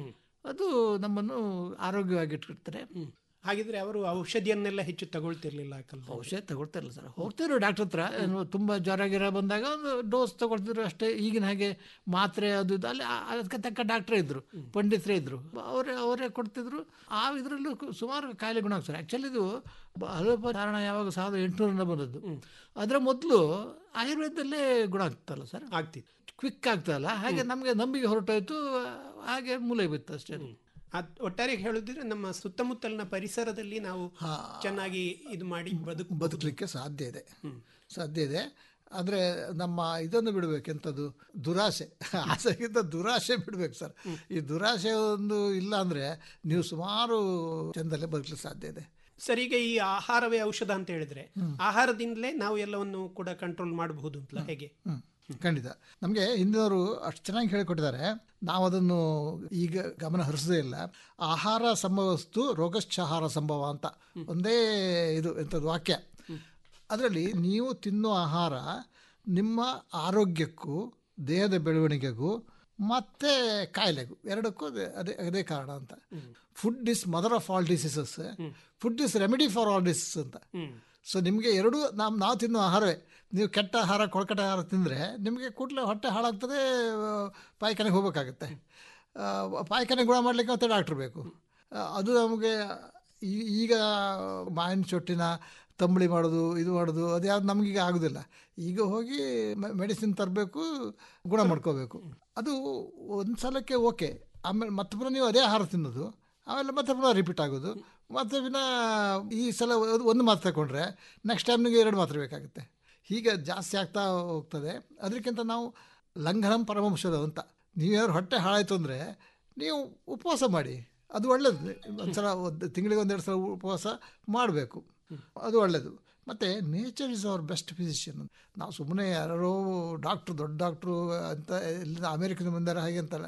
J: ಅದು ನಮ್ಮನ್ನು ಆರೋಗ್ಯವಾಗಿ ಇಟ್ಕೊಳ್ತಾರೆ
I: ಹಾಗಿದ್ರೆ ಅವರು ಔಷಧಿಯನ್ನೆಲ್ಲ ಹೆಚ್ಚು ತಗೊಳ್ತಿರ್ಲಿಲ್ಲ ಆ ಕಾಲದಲ್ಲಿ.
J: ಔಷಧ ತಗೊಳ್ತಿರಲ್ಲ ಸರ್ ಹೋಗ್ತಿದ್ರು ಡಾಕ್ಟರ್ ಹತ್ರ ಏನು ತುಂಬ ಜ್ವರ ಗಿರ ಬಂದಾಗ ಒಂದು ಡೋಸ್ ತಗೊಳ್ತಿದ್ರು ಅಷ್ಟೇ ಈಗಿನ ಹಾಗೆ ಮಾತ್ರೆ ಅದು ಇದು ಅಲ್ಲಿ ಆ- ಅದಕ್ಕೆ ತಕ್ಕ ಡಾಕ್ಟ್ರೇ ಇದ್ರು ಪಂಡಿತರೇ ಇದ್ರು ಅವರೇ ಅವರೇ ಕೊಡ್ತಿದ್ರು ಆ ಇದರಲ್ಲೂ ಕು- ಸುಮಾರು ಕಾಯಿಲೆ ಗುಣ ಆಗ್ತದೆ ಆ್ಯಕ್ಚುಲಿ ಇದು ಬ- ಅಲ್ಪ ಕಾರಣ ಯಾವಾಗ ಸಾವಿರದ ಎಂಟುನೂರಿಂದ ಬಂದದ್ದು ಅದರ ಮೊದಲು ಆಯುರ್ವೇದದಲ್ಲೇ ಗುಣ ಆಗ್ತಲ್ಲ ಸರ್
I: ಆಗ್ತಿತ್ತು
J: ಕ್ವಿಕ್ ಆಗ್ತದಲ್ಲ ಹಾಗೆ ನಮಗೆ ನಂಬಿಕೆ ಹೊರಟೋಯ್ತು ಹಾಗೆ ಮೂಲೆ ಬಿತ್ತು ಅಷ್ಟೇ ಅದು.
I: ಅದ್- ಒಟ್ಟಾರೆ ಹೇಳುದಿದ್ರೆ ನಮ್ಮ ಸುತ್ತಮುತ್ತಲಿನ ಪರಿಸರದಲ್ಲಿ ನಾವು ಚೆನ್ನಾಗಿ ಇದು ಮಾಡಿ ಬದುಕು
J: ಬದುಕಲಿಕ್ಕೆ ಸಾಧ್ಯ ಇದೆ ಸಾಧ್ಯ ಇದೆ ಆದರೆ ನಮ್ಮ ಇದನ್ನು ಬಿಡಬೇಕು ಎಂಥದ್ದು ದುರಾಸೆ ಆಸೆಗಿಂತ ದುರಾಸೆ ಬಿಡಬೇಕು ಸರ್ ಈ ದುರಾಸೆ ಒಂದು ಇಲ್ಲ ಅಂದರೆ ನೀವು ಸುಮಾರು ಚಂದಲ್ಲೇ ಬದುಕಲಿಕ್ಕೆ ಸಾಧ್ಯ ಇದೆ
I: ಸರ್ ಈಗ ಈ ಆಹಾರವೇ ಔಷಧ ಅಂತ ಹೇಳಿದ್ರೆ ಆಹಾರದಿಂದಲೇ ನಾವು ಎಲ್ಲವನ್ನು ಕೂಡ ಕಂಟ್ರೋಲ್ ಮಾಡಬಹುದು ಅಂತಲ್ಲ ಹೇಗೆ
J: ಹ್ಮ್. ಖಂಡಿತ ನಮಗೆ ಹಿಂದಿನವರು ಅಷ್ಟು ಚೆನ್ನಾಗಿ ಹೇಳಿಕೊಟ್ಟಿದ್ದಾರೆ ನಾವು ಅದನ್ನು ಈಗ ಗಮನ ಹರಿಸದೇ ಇಲ್ಲ ಆಹಾರ ಸಂಭವಸ್ತು ರೋಗಶ್ಚಾಹಾರ ಸಂಭವ ಅಂತ ಒಂದೇ ಇದು ಎಂಥದ್ದು ವಾಕ್ಯ ಅದರಲ್ಲಿ ನೀವು ತಿನ್ನೋ ಆಹಾರ ನಿಮ್ಮ ಆರೋಗ್ಯಕ್ಕೂ ದೇಹದ ಬೆಳವಣಿಗೆಗೂ ಮತ್ತೆ ಕಾಯಿಲೆಗೂ ಎರಡಕ್ಕೂ ಅದೇ ಅದೇ ಅದೇ ಕಾರಣ ಅಂತ food is mother of all diseases food is remedy for all disease ಅಂತ ಸೊ ನಿಮಗೆ ಎರಡೂ ನಾವು ನಾವು ತಿನ್ನೋ ಆಹಾರವೇ ನೀವು ಕೆಟ್ಟ ಆಹಾರ ಕೊಳಕಟ್ಟ ಆಹಾರ ತಿಂದರೆ ನಿಮಗೆ ಕೂಡಲೇ ಹೊಟ್ಟೆ ಹಾಳಾಗ್ತದೆ ಆ, ಪಾಯ್ಖಾನೆಗೆ ಹೋಗಬೇಕಾಗತ್ತೆ ಆ, ಪಾಯ್ಖಾನೆ ಗುಣ ಮಾಡಲಿಕ್ಕೆ ಮತ್ತೆ ಡಾಕ್ಟ್ರ್ ಬೇಕು ಆ, ಅದು ನಮಗೆ ಈ- ಈಗ ಮಾವಿನ ಚೊಟ್ಟಿನ ತಂಬಳಿ ಮಾಡೋದು ಇದು ಮಾಡೋದು ಅದು ಯಾವ್ದು ನಮಗೀಗ ಆಗೋದಿಲ್ಲ ಈಗ ಹೋಗಿ ಮೆಡಿಸಿನ್ ತರಬೇಕು ಗುಣ ಮಾಡ್ಕೋಬೇಕು ಅದು ಒಂದು ಸಲಕ್ಕೆ ಓಕೆ ಆಮೇಲೆ ಮತ್ತೆ ಪುನಃ ನೀವು ಅದೇ ಆಹಾರ ತಿನ್ನೋದು ಆಮೇಲೆ ಮತ್ತೆ ಪುನಃ ರಿಪೀಟ್ ಆಗೋದು ಮತ್ತೆ ಪುನಃ ಈ ಸಲ ಒಂದು- ಒಂದು ಮಾತ್ರೆ ತಗೊಂಡ್ರೆ ನೆಕ್ಸ್ಟ್ ಟೈಮ್ ನಿಮಗೆ ಎರಡು ಮಾತ್ರೆ ಬೇಕಾಗುತ್ತೆ ಹೀಗೆ ಜಾಸ್ತಿ ಆಗ್ತಾ ಹೋಗ್ತದೆ ಅದಕ್ಕಿಂತ ನಾವು ಲಂಘನಂ ಪರಮಂಶದ ಅಂತ ನೀವ್ಯಾರು ಹೊಟ್ಟೆ ಹಾಳಾಯಿತು ಅಂದರೆ ನೀವು ಉಪವಾಸ ಮಾಡಿ ಅದು ಒಳ್ಳೆಯದು ಒಂದ್ಸಲ ಒಂದು ತಿಂಗಳಿಗೆ ಒಂದೆರಡು ಸಲ ಉಪವಾಸ ಮಾಡಬೇಕು ಅದು ಒಳ್ಳೆಯದು ಮತ್ತು nature is our best physician ನಾವು ಸುಮ್ಮನೆ ಯಾರೋ ಡಾಕ್ಟ್ರು ದೊಡ್ಡ ಡಾಕ್ಟ್ರು ಅಂತ ಎಲ್ಲಿಂದ ಅಮೇರಿಕದ ಬಂದಾರೆ ಹಾಗೆ ಅಂತಲ್ಲ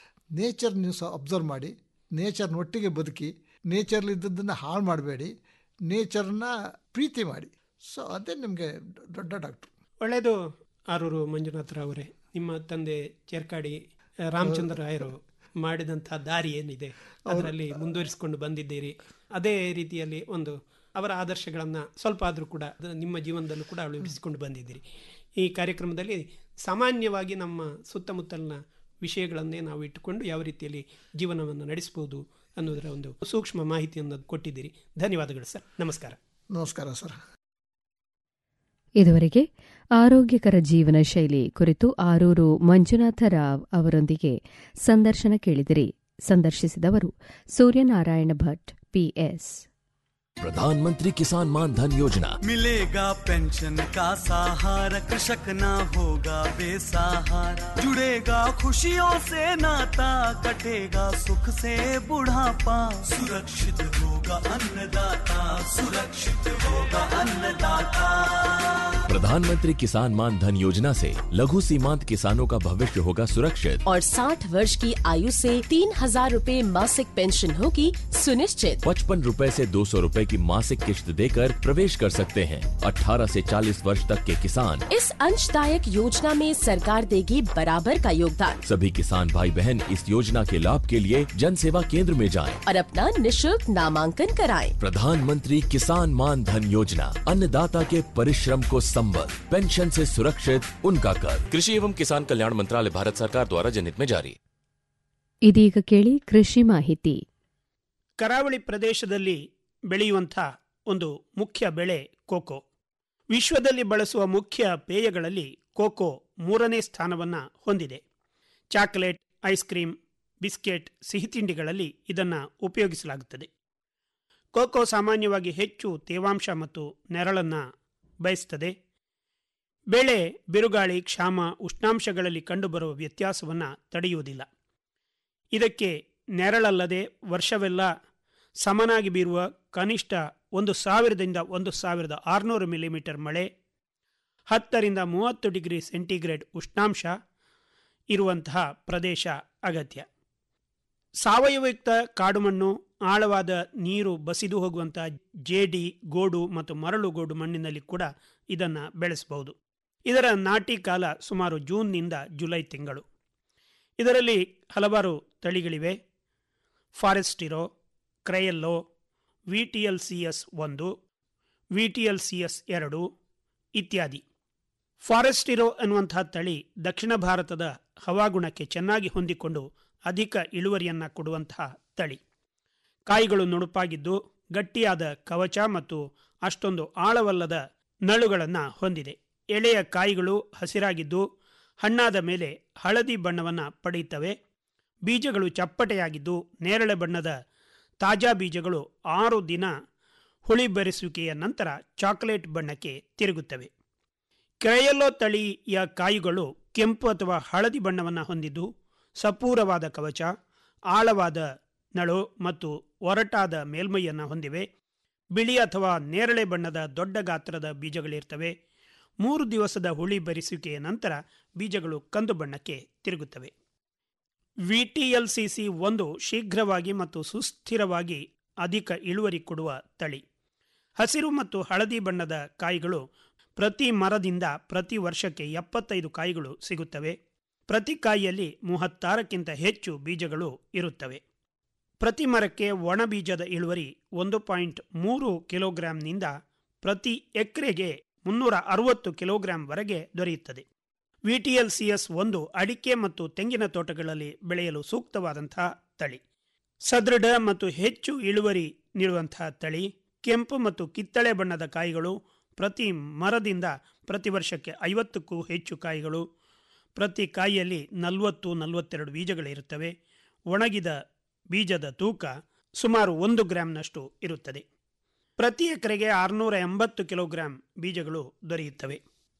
J: ನೇಚರ್ ನೀವು ಸಹ ಅಬ್ಸರ್ವ್ ಮಾಡಿ ನೇಚರ್ನ ಒಟ್ಟಿಗೆ ಬದುಕಿ ನೇಚರ್ಲಿದ್ದದ್ದನ್ನು ಹಾಳು ಮಾಡಬೇಡಿ ನೇಚರ್ನ ಪ್ರೀತಿ ಮಾಡಿ ಸೊ ಅದೇ ನಿಮಗೆ ದೊಡ್ಡ ಡಾಕ್ಟ್ರು
I: ಒಳ್ಳೆಯದು ಆರೂರು ಮಂಜುನಾಥರಾವ್ ಅವರೇ ನಿಮ್ಮ ತಂದೆ ಚೇರ್ಕಾಡಿ ಆ, ರಾಮಚಂದ್ರ ರಾಯರು ಮಾಡಿದಂತಹ ದಾರಿ ಏನಿದೆ ಅದರಲ್ಲಿ ಮುಂದುವರಿಸಿಕೊಂಡು ಬಂದಿದ್ದೀರಿ ಅದೇ ರೀತಿಯಲ್ಲಿ ಒಂದು ಅವರ ಆದರ್ಶಗಳನ್ನು ಸ್ವಲ್ಪ ಆದರೂ ಕೂಡ ಅದನ್ನ ನಿಮ್ಮ ಜೀವನದಲ್ಲೂ ಕೂಡ ಅಳವಡಿಸಿಕೊಂಡು ಬಂದಿದ್ದೀರಿ ಈ ಕಾರ್ಯಕ್ರಮದಲ್ಲಿ ಸಾಮಾನ್ಯವಾಗಿ ನಮ್ಮ ಸುತ್ತಮುತ್ತಲಿನ ವಿಷಯಗಳನ್ನೇ ನಾವು ಇಟ್ಟುಕೊಂಡು ಯಾವ ರೀತಿಯಲ್ಲಿ ಜೀವನವನ್ನು ನಡೆಸಬಹುದು ಅನ್ನೋದರ ಒಂದು ಸೂಕ್ಷ್ಮ ಮಾಹಿತಿಯನ್ನು ಕೊಟ್ಟಿದ್ದೀರಿ ಧನ್ಯವಾದಗಳು ಸರ್ ನಮಸ್ಕಾರ
J: ನಮಸ್ಕಾರ ಸರ್
A: ಇದುವರೆಗೆ ಆರೋಗ್ಯಕರ ಜೀವನ ಶೈಲಿ ಕುರಿತು ಆರೂರು ಮಂಜುನಾಥ ರಾವ್ ಅವರೊಂದಿಗೆ ಸಂದರ್ಶನ ಕೇಳಿದಿರಿ ಸಂದರ್ಶಿಸಿದವರು ಸೂರ್ಯನಾರಾಯಣ ಭಟ್ ಪಿಎಸ್
K: प्रधानमंत्री किसान मान धन योजना
L: मिलेगा पेंशन का सहारा कृषक ना होगा बेसहारा जुड़ेगा खुशियों से नाता कटेगा सुख से बुढ़ापा सुरक्षित होगा अन्नदाता सुरक्षित होगा अन्नदाता
K: प्रधानमंत्री किसान मान धन योजना से लघु सीमांत किसानों का भविष्य होगा सुरक्षित
M: और 60 वर्ष की आयु से तीन हजार रूपए मासिक पेंशन होगी सुनिश्चित
K: पचपन रूपए से दो सौ रूपए की मासिक किश्त देकर प्रवेश कर सकते हैं 18 से 40 वर्ष तक के किसान
M: इस अंशदायक योजना में सरकार देगी बराबर का योगदान
K: सभी किसान भाई बहन इस योजना के लाभ के लिए जन सेवा केंद्र में जाएं।
M: और अपना निशुल्क नामांकन कराएं।
K: प्रधानमंत्री किसान मान धन योजना अन्नदाता के परिश्रम को संबल पेंशन से सुरक्षित उनका कर कृषि एवं किसान कल्याण मंत्रालय भारत सरकार द्वारा जनहित में जारी
A: ಇದೀಗ ಕೇಳಿ ಕೃಷಿ ಮಾಹಿತಿ
I: ಕರಾವಳಿ ಪ್ರದೇಶದಲ್ಲಿ ಬೆಳೆಯುವಂಥ ಒಂದು ಮುಖ್ಯ ಬೆಳೆ ಕೋಕೋ ವಿಶ್ವದಲ್ಲಿ ಬಳಸುವ ಮುಖ್ಯ ಪೇಯಗಳಲ್ಲಿ ಕೋಕೋ ಮೂರನೇ ಸ್ಥಾನವನ್ನು ಹೊಂದಿದೆ ಚಾಕೊಲೇಟ್ ಐಸ್ ಕ್ರೀಮ್ ಬಿಸ್ಕೆಟ್ ಸಿಹಿತಿಂಡಿಗಳಲ್ಲಿ ಇದನ್ನು ಉಪಯೋಗಿಸಲಾಗುತ್ತದೆ ಕೋಕೋ ಸಾಮಾನ್ಯವಾಗಿ ಹೆಚ್ಚು ತೇವಾಂಶ ಮತ್ತು ನೆರಳನ್ನು ಬಯಸುತ್ತದೆ ಬೆಳೆ ಬಿರುಗಾಳಿ ಕ್ಷಾಮ ಉಷ್ಣಾಂಶಗಳಲ್ಲಿ ಕಂಡುಬರುವ ವ್ಯತ್ಯಾಸವನ್ನು ತಡೆಯುವುದಿಲ್ಲ ಇದಕ್ಕೆ ನೆರಳಲ್ಲದೆ ವರ್ಷವೆಲ್ಲ ಸಮನಾಗಿ ಬೀರುವ ಕನಿಷ್ಠ ಒಂದು ಸಾವಿರದಿಂದ ಒಂದು ಸಾವಿರದ ಆರುನೂರು ಮಿಲಿಮೀಟರ್ ಮಳೆ ಹತ್ತರಿಂದ ಮೂವತ್ತು ಡಿಗ್ರಿ ಸೆಂಟಿಗ್ರೇಡ್ ಉಷ್ಣಾಂಶ ಇರುವಂತಹ ಪ್ರದೇಶ ಅಗತ್ಯ ಸಾವಯವಯುಕ್ತ ಕಾಡುಮಣ್ಣು ಆಳವಾದ ನೀರು ಬಸಿದು ಹೋಗುವಂಥ ಜೇಡಿ ಗೋಡು ಮತ್ತು ಮರಳು ಗೋಡು ಮಣ್ಣಿನಲ್ಲಿ ಕೂಡ ಇದನ್ನು ಬೆಳೆಸಬಹುದು ಇದರ ನಾಟಿ ಕಾಲ ಸುಮಾರು ಜೂನ್ನಿಂದ ಜುಲೈ ತಿಂಗಳು ಇದರಲ್ಲಿ ಹಲವಾರು ತಳಿಗಳಿವೆ Forastero Criollo V T L C S ಒಂದು V T L C S ಎರಡು ಇತ್ಯಾದಿ ಫಾರೆಸ್ಟಿರೋ ಅನ್ನುವಂತಹ ತಳಿ ದಕ್ಷಿಣ ಭಾರತದ ಹವಾಗುಣಕ್ಕೆ ಚೆನ್ನಾಗಿ ಹೊಂದಿಕೊಂಡು ಅಧಿಕ ಇಳುವರಿಯನ್ನು ಕೊಡುವಂತಹ ತಳಿ ಕಾಯಿಗಳು ನುಣುಪಾಗಿದ್ದು ಗಟ್ಟಿಯಾದ ಕವಚ ಮತ್ತು ಅಷ್ಟೊಂದು ಆಳವಲ್ಲದ ನಳುಗಳನ್ನು ಹೊಂದಿದೆ ಎಳೆಯ ಕಾಯಿಗಳು ಹಸಿರಾಗಿದ್ದು ಹಣ್ಣಾದ ಮೇಲೆ ಹಳದಿ ಬಣ್ಣವನ್ನು ಪಡೆಯುತ್ತವೆ ಬೀಜಗಳು ಚಪ್ಪಟೆಯಾಗಿದ್ದು ನೇರಳೆ ಬಣ್ಣದ ತಾಜಾ ಬೀಜಗಳು ಆರು ದಿನ ಹುಳಿ ಬೆರೆಸುವಿಕೆಯ ನಂತರ ಚಾಕೊಲೇಟ್ ಬಣ್ಣಕ್ಕೆ ತಿರುಗುತ್ತವೆ ಕ್ರಯಲ್ಲೋ ತಳಿಯ ಕಾಯಿಗಳು ಕೆಂಪು ಅಥವಾ ಹಳದಿ ಬಣ್ಣವನ್ನು ಹೊಂದಿದ್ದು ಸಪೂರವಾದ ಕವಚ ಆಳವಾದ ನಳು ಮತ್ತು ಒರಟಾದ ಮೇಲ್ಮೈಯನ್ನು ಹೊಂದಿವೆ ಬಿಳಿ ಅಥವಾ ನೇರಳೆ ಬಣ್ಣದ ದೊಡ್ಡ ಗಾತ್ರದ ಬೀಜಗಳಿರ್ತವೆ ಮೂರು ದಿವಸದ ಹುಳಿ ಬೆರೆಸುವಿಕೆಯ ನಂತರ ಬೀಜಗಳು ಕಂದು ಬಣ್ಣಕ್ಕೆ ತಿರುಗುತ್ತವೆ ವಿಟಿಎಲ್ಸಿಸಿ ಒಂದು ಶೀಘ್ರವಾಗಿ ಮತ್ತು ಸುಸ್ಥಿರವಾಗಿ ಅಧಿಕ ಇಳುವರಿ ಕೊಡುವ ತಳಿ ಹಸಿರು ಮತ್ತು ಹಳದಿ ಬಣ್ಣದ ಕಾಯಿಗಳು ಪ್ರತಿ ಮರದಿಂದ ಪ್ರತಿ ವರ್ಷಕ್ಕೆ ಎಪ್ಪತ್ತೈದು ಕಾಯಿಗಳು ಸಿಗುತ್ತವೆ ಪ್ರತಿ ಕಾಯಿಯಲ್ಲಿ ಮೂವತ್ತಾರಕ್ಕಿಂತ ಹೆಚ್ಚು ಬೀಜಗಳು ಇರುತ್ತವೆ ಪ್ರತಿ ಮರಕ್ಕೆ ಒಣ ಬೀಜದ ಇಳುವರಿ ಒಂದು ಪಾಯಿಂಟ್ ಮೂರು ಕಿಲೋಗ್ರಾಂನಿಂದ ಪ್ರತಿ ಎಕರೆಗೆ ಮುನ್ನೂರ ಅರವತ್ತು ಕಿಲೋಗ್ರಾಂವರೆಗೆ ದೊರೆಯುತ್ತದೆ ವಿಟಿಎಲ್ಸಿಎಸ್ ಒಂದು ಅಡಿಕೆ ಮತ್ತು ತೆಂಗಿನ ತೋಟಗಳಲ್ಲಿ ಬೆಳೆಯಲು ಸೂಕ್ತವಾದಂತಹ ತಳಿ ಸದೃಢ ಮತ್ತು ಹೆಚ್ಚು ಇಳುವರಿ ನೀಡುವಂತಹ ತಳಿ ಕೆಂಪು ಮತ್ತು ಕಿತ್ತಳೆ ಬಣ್ಣದ ಕಾಯಿಗಳು ಪ್ರತಿ ಮರದಿಂದ ಪ್ರತಿ ವರ್ಷಕ್ಕೆ ಐವತ್ತಕ್ಕೂ ಹೆಚ್ಚು ಕಾಯಿಗಳು ಪ್ರತಿ ಕಾಯಿಯಲ್ಲಿ ನಲವತ್ತು ನಲವತ್ತೆರಡು ಬೀಜಗಳಿರುತ್ತವೆ ಒಣಗಿದ ಬೀಜದ ತೂಕ ಸುಮಾರು ಒಂದು ಗ್ರಾಂನಷ್ಟು ಇರುತ್ತದೆ ಪ್ರತಿ ಎಕರೆಗೆ ಆರುನೂರ ಎಂಬತ್ತು ಕಿಲೋಗ್ರಾಂ ಬೀಜಗಳು ದೊರೆಯುತ್ತವೆ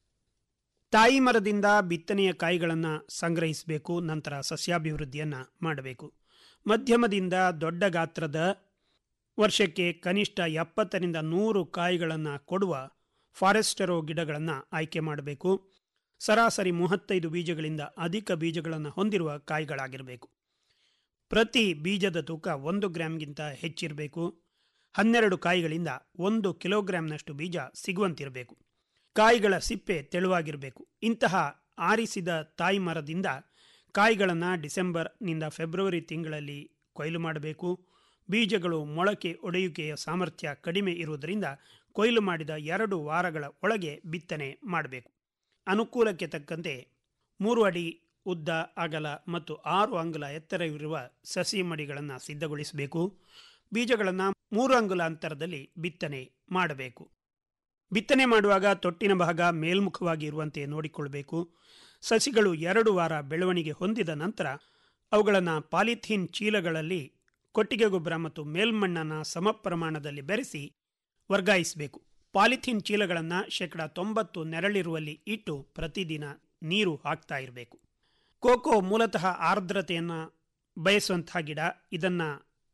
I: ತಾಯಿ ಮರದಿಂದ ಬಿತ್ತನೆಯ ಕಾಯಿಗಳನ್ನು ಸಂಗ್ರಹಿಸಬೇಕು ನಂತರ ಸಸ್ಯಾಭಿವೃದ್ಧಿಯನ್ನು ಮಾಡಬೇಕು ಮಧ್ಯಮದಿಂದ ದೊಡ್ಡ ಗಾತ್ರದ ವರ್ಷಕ್ಕೆ ಕನಿಷ್ಠ ಎಪ್ಪತ್ತರಿಂದ ನೂರು ಕಾಯಿಗಳನ್ನು ಕೊಡುವ ಫಾರೆಸ್ಟರೋ ಗಿಡಗಳನ್ನು ಆಯ್ಕೆ ಮಾಡಬೇಕು ಸರಾಸರಿ ಮೂವತ್ತೈದು ಬೀಜಗಳಿಂದ ಅಧಿಕ ಬೀಜಗಳನ್ನು ಹೊಂದಿರುವ ಕಾಯಿಗಳಾಗಿರಬೇಕು ಪ್ರತಿ ಬೀಜದ ತೂಕ ಒಂದು ಗ್ರಾಂಗಿಂತ ಹೆಚ್ಚಿರಬೇಕು ಹನ್ನೆರಡು ಕಾಯಿಗಳಿಂದ ಒಂದು ಕಿಲೋಗ್ರಾಂನಷ್ಟು ಬೀಜ ಸಿಗುವಂತಿರಬೇಕು ಕಾಯಿಗಳ ಸಿಪ್ಪೆ ತೆಳುವಾಗಿರಬೇಕು ಇಂತಹ ಆರಿಸಿದ ತಾಯಿ ಮರದಿಂದ ಕಾಯಿಗಳನ್ನು ಡಿಸೆಂಬರ್ನಿಂದ ಫೆಬ್ರವರಿ ತಿಂಗಳಲ್ಲಿ ಕೊಯ್ಲು ಮಾಡಬೇಕು ಬೀಜಗಳು ಮೊಳಕೆ ಒಡೆಯುವಿಕೆಯ ಸಾಮರ್ಥ್ಯ ಕಡಿಮೆ ಇರುವುದರಿಂದ ಕೊಯ್ಲು ಮಾಡಿದ ಎರಡು ವಾರಗಳ ಒಳಗೆ ಬಿತ್ತನೆ ಮಾಡಬೇಕು ಅನುಕೂಲಕ್ಕೆ ತಕ್ಕಂತೆ ಮೂರು ಅಡಿ ಉದ್ದ ಅಗಲ ಮತ್ತು ಆರು ಅಂಗುಲ ಎತ್ತರವಿರುವ ಸಸಿ ಮಡಿಗಳನ್ನು ಸಿದ್ಧಗೊಳಿಸಬೇಕು ಬೀಜಗಳನ್ನು ಮೂರು ಅಂಗುಲ ಅಂತರದಲ್ಲಿ ಬಿತ್ತನೆ ಮಾಡಬೇಕು ಬಿತ್ತನೆ ಮಾಡುವಾಗ ತೊಟ್ಟಿನ ಭಾಗ ಮೇಲ್ಮುಖವಾಗಿ ಇರುವಂತೆ ನೋಡಿಕೊಳ್ಳಬೇಕು ಸಸಿಗಳು ಎರಡು ವಾರ ಬೆಳವಣಿಗೆ ಹೊಂದಿದ ನಂತರ ಅವುಗಳನ್ನು ಪಾಲಿಥೀನ್ ಚೀಲಗಳಲ್ಲಿ ಕೊಟ್ಟಿಗೆ ಗೊಬ್ಬರ ಮತ್ತು ಮೇಲ್ಮಣ್ಣನ್ನು ಸಮ ಪ್ರಮಾಣದಲ್ಲಿ ಬೆರೆಸಿ ವರ್ಗಾಯಿಸಬೇಕು ಪಾಲಿಥೀನ್ ಚೀಲಗಳನ್ನು ಶೇಕಡ ತೊಂಬತ್ತು ನೆರಳಿರುವಲ್ಲಿ ಇಟ್ಟು ಪ್ರತಿದಿನ ನೀರು ಹಾಕ್ತಾ ಇರಬೇಕು ಕೋಕೋ ಮೂಲತಃ ಆರ್ದ್ರತೆಯನ್ನು ಬಯಸುವಂತಹ ಗಿಡ ಇದನ್ನು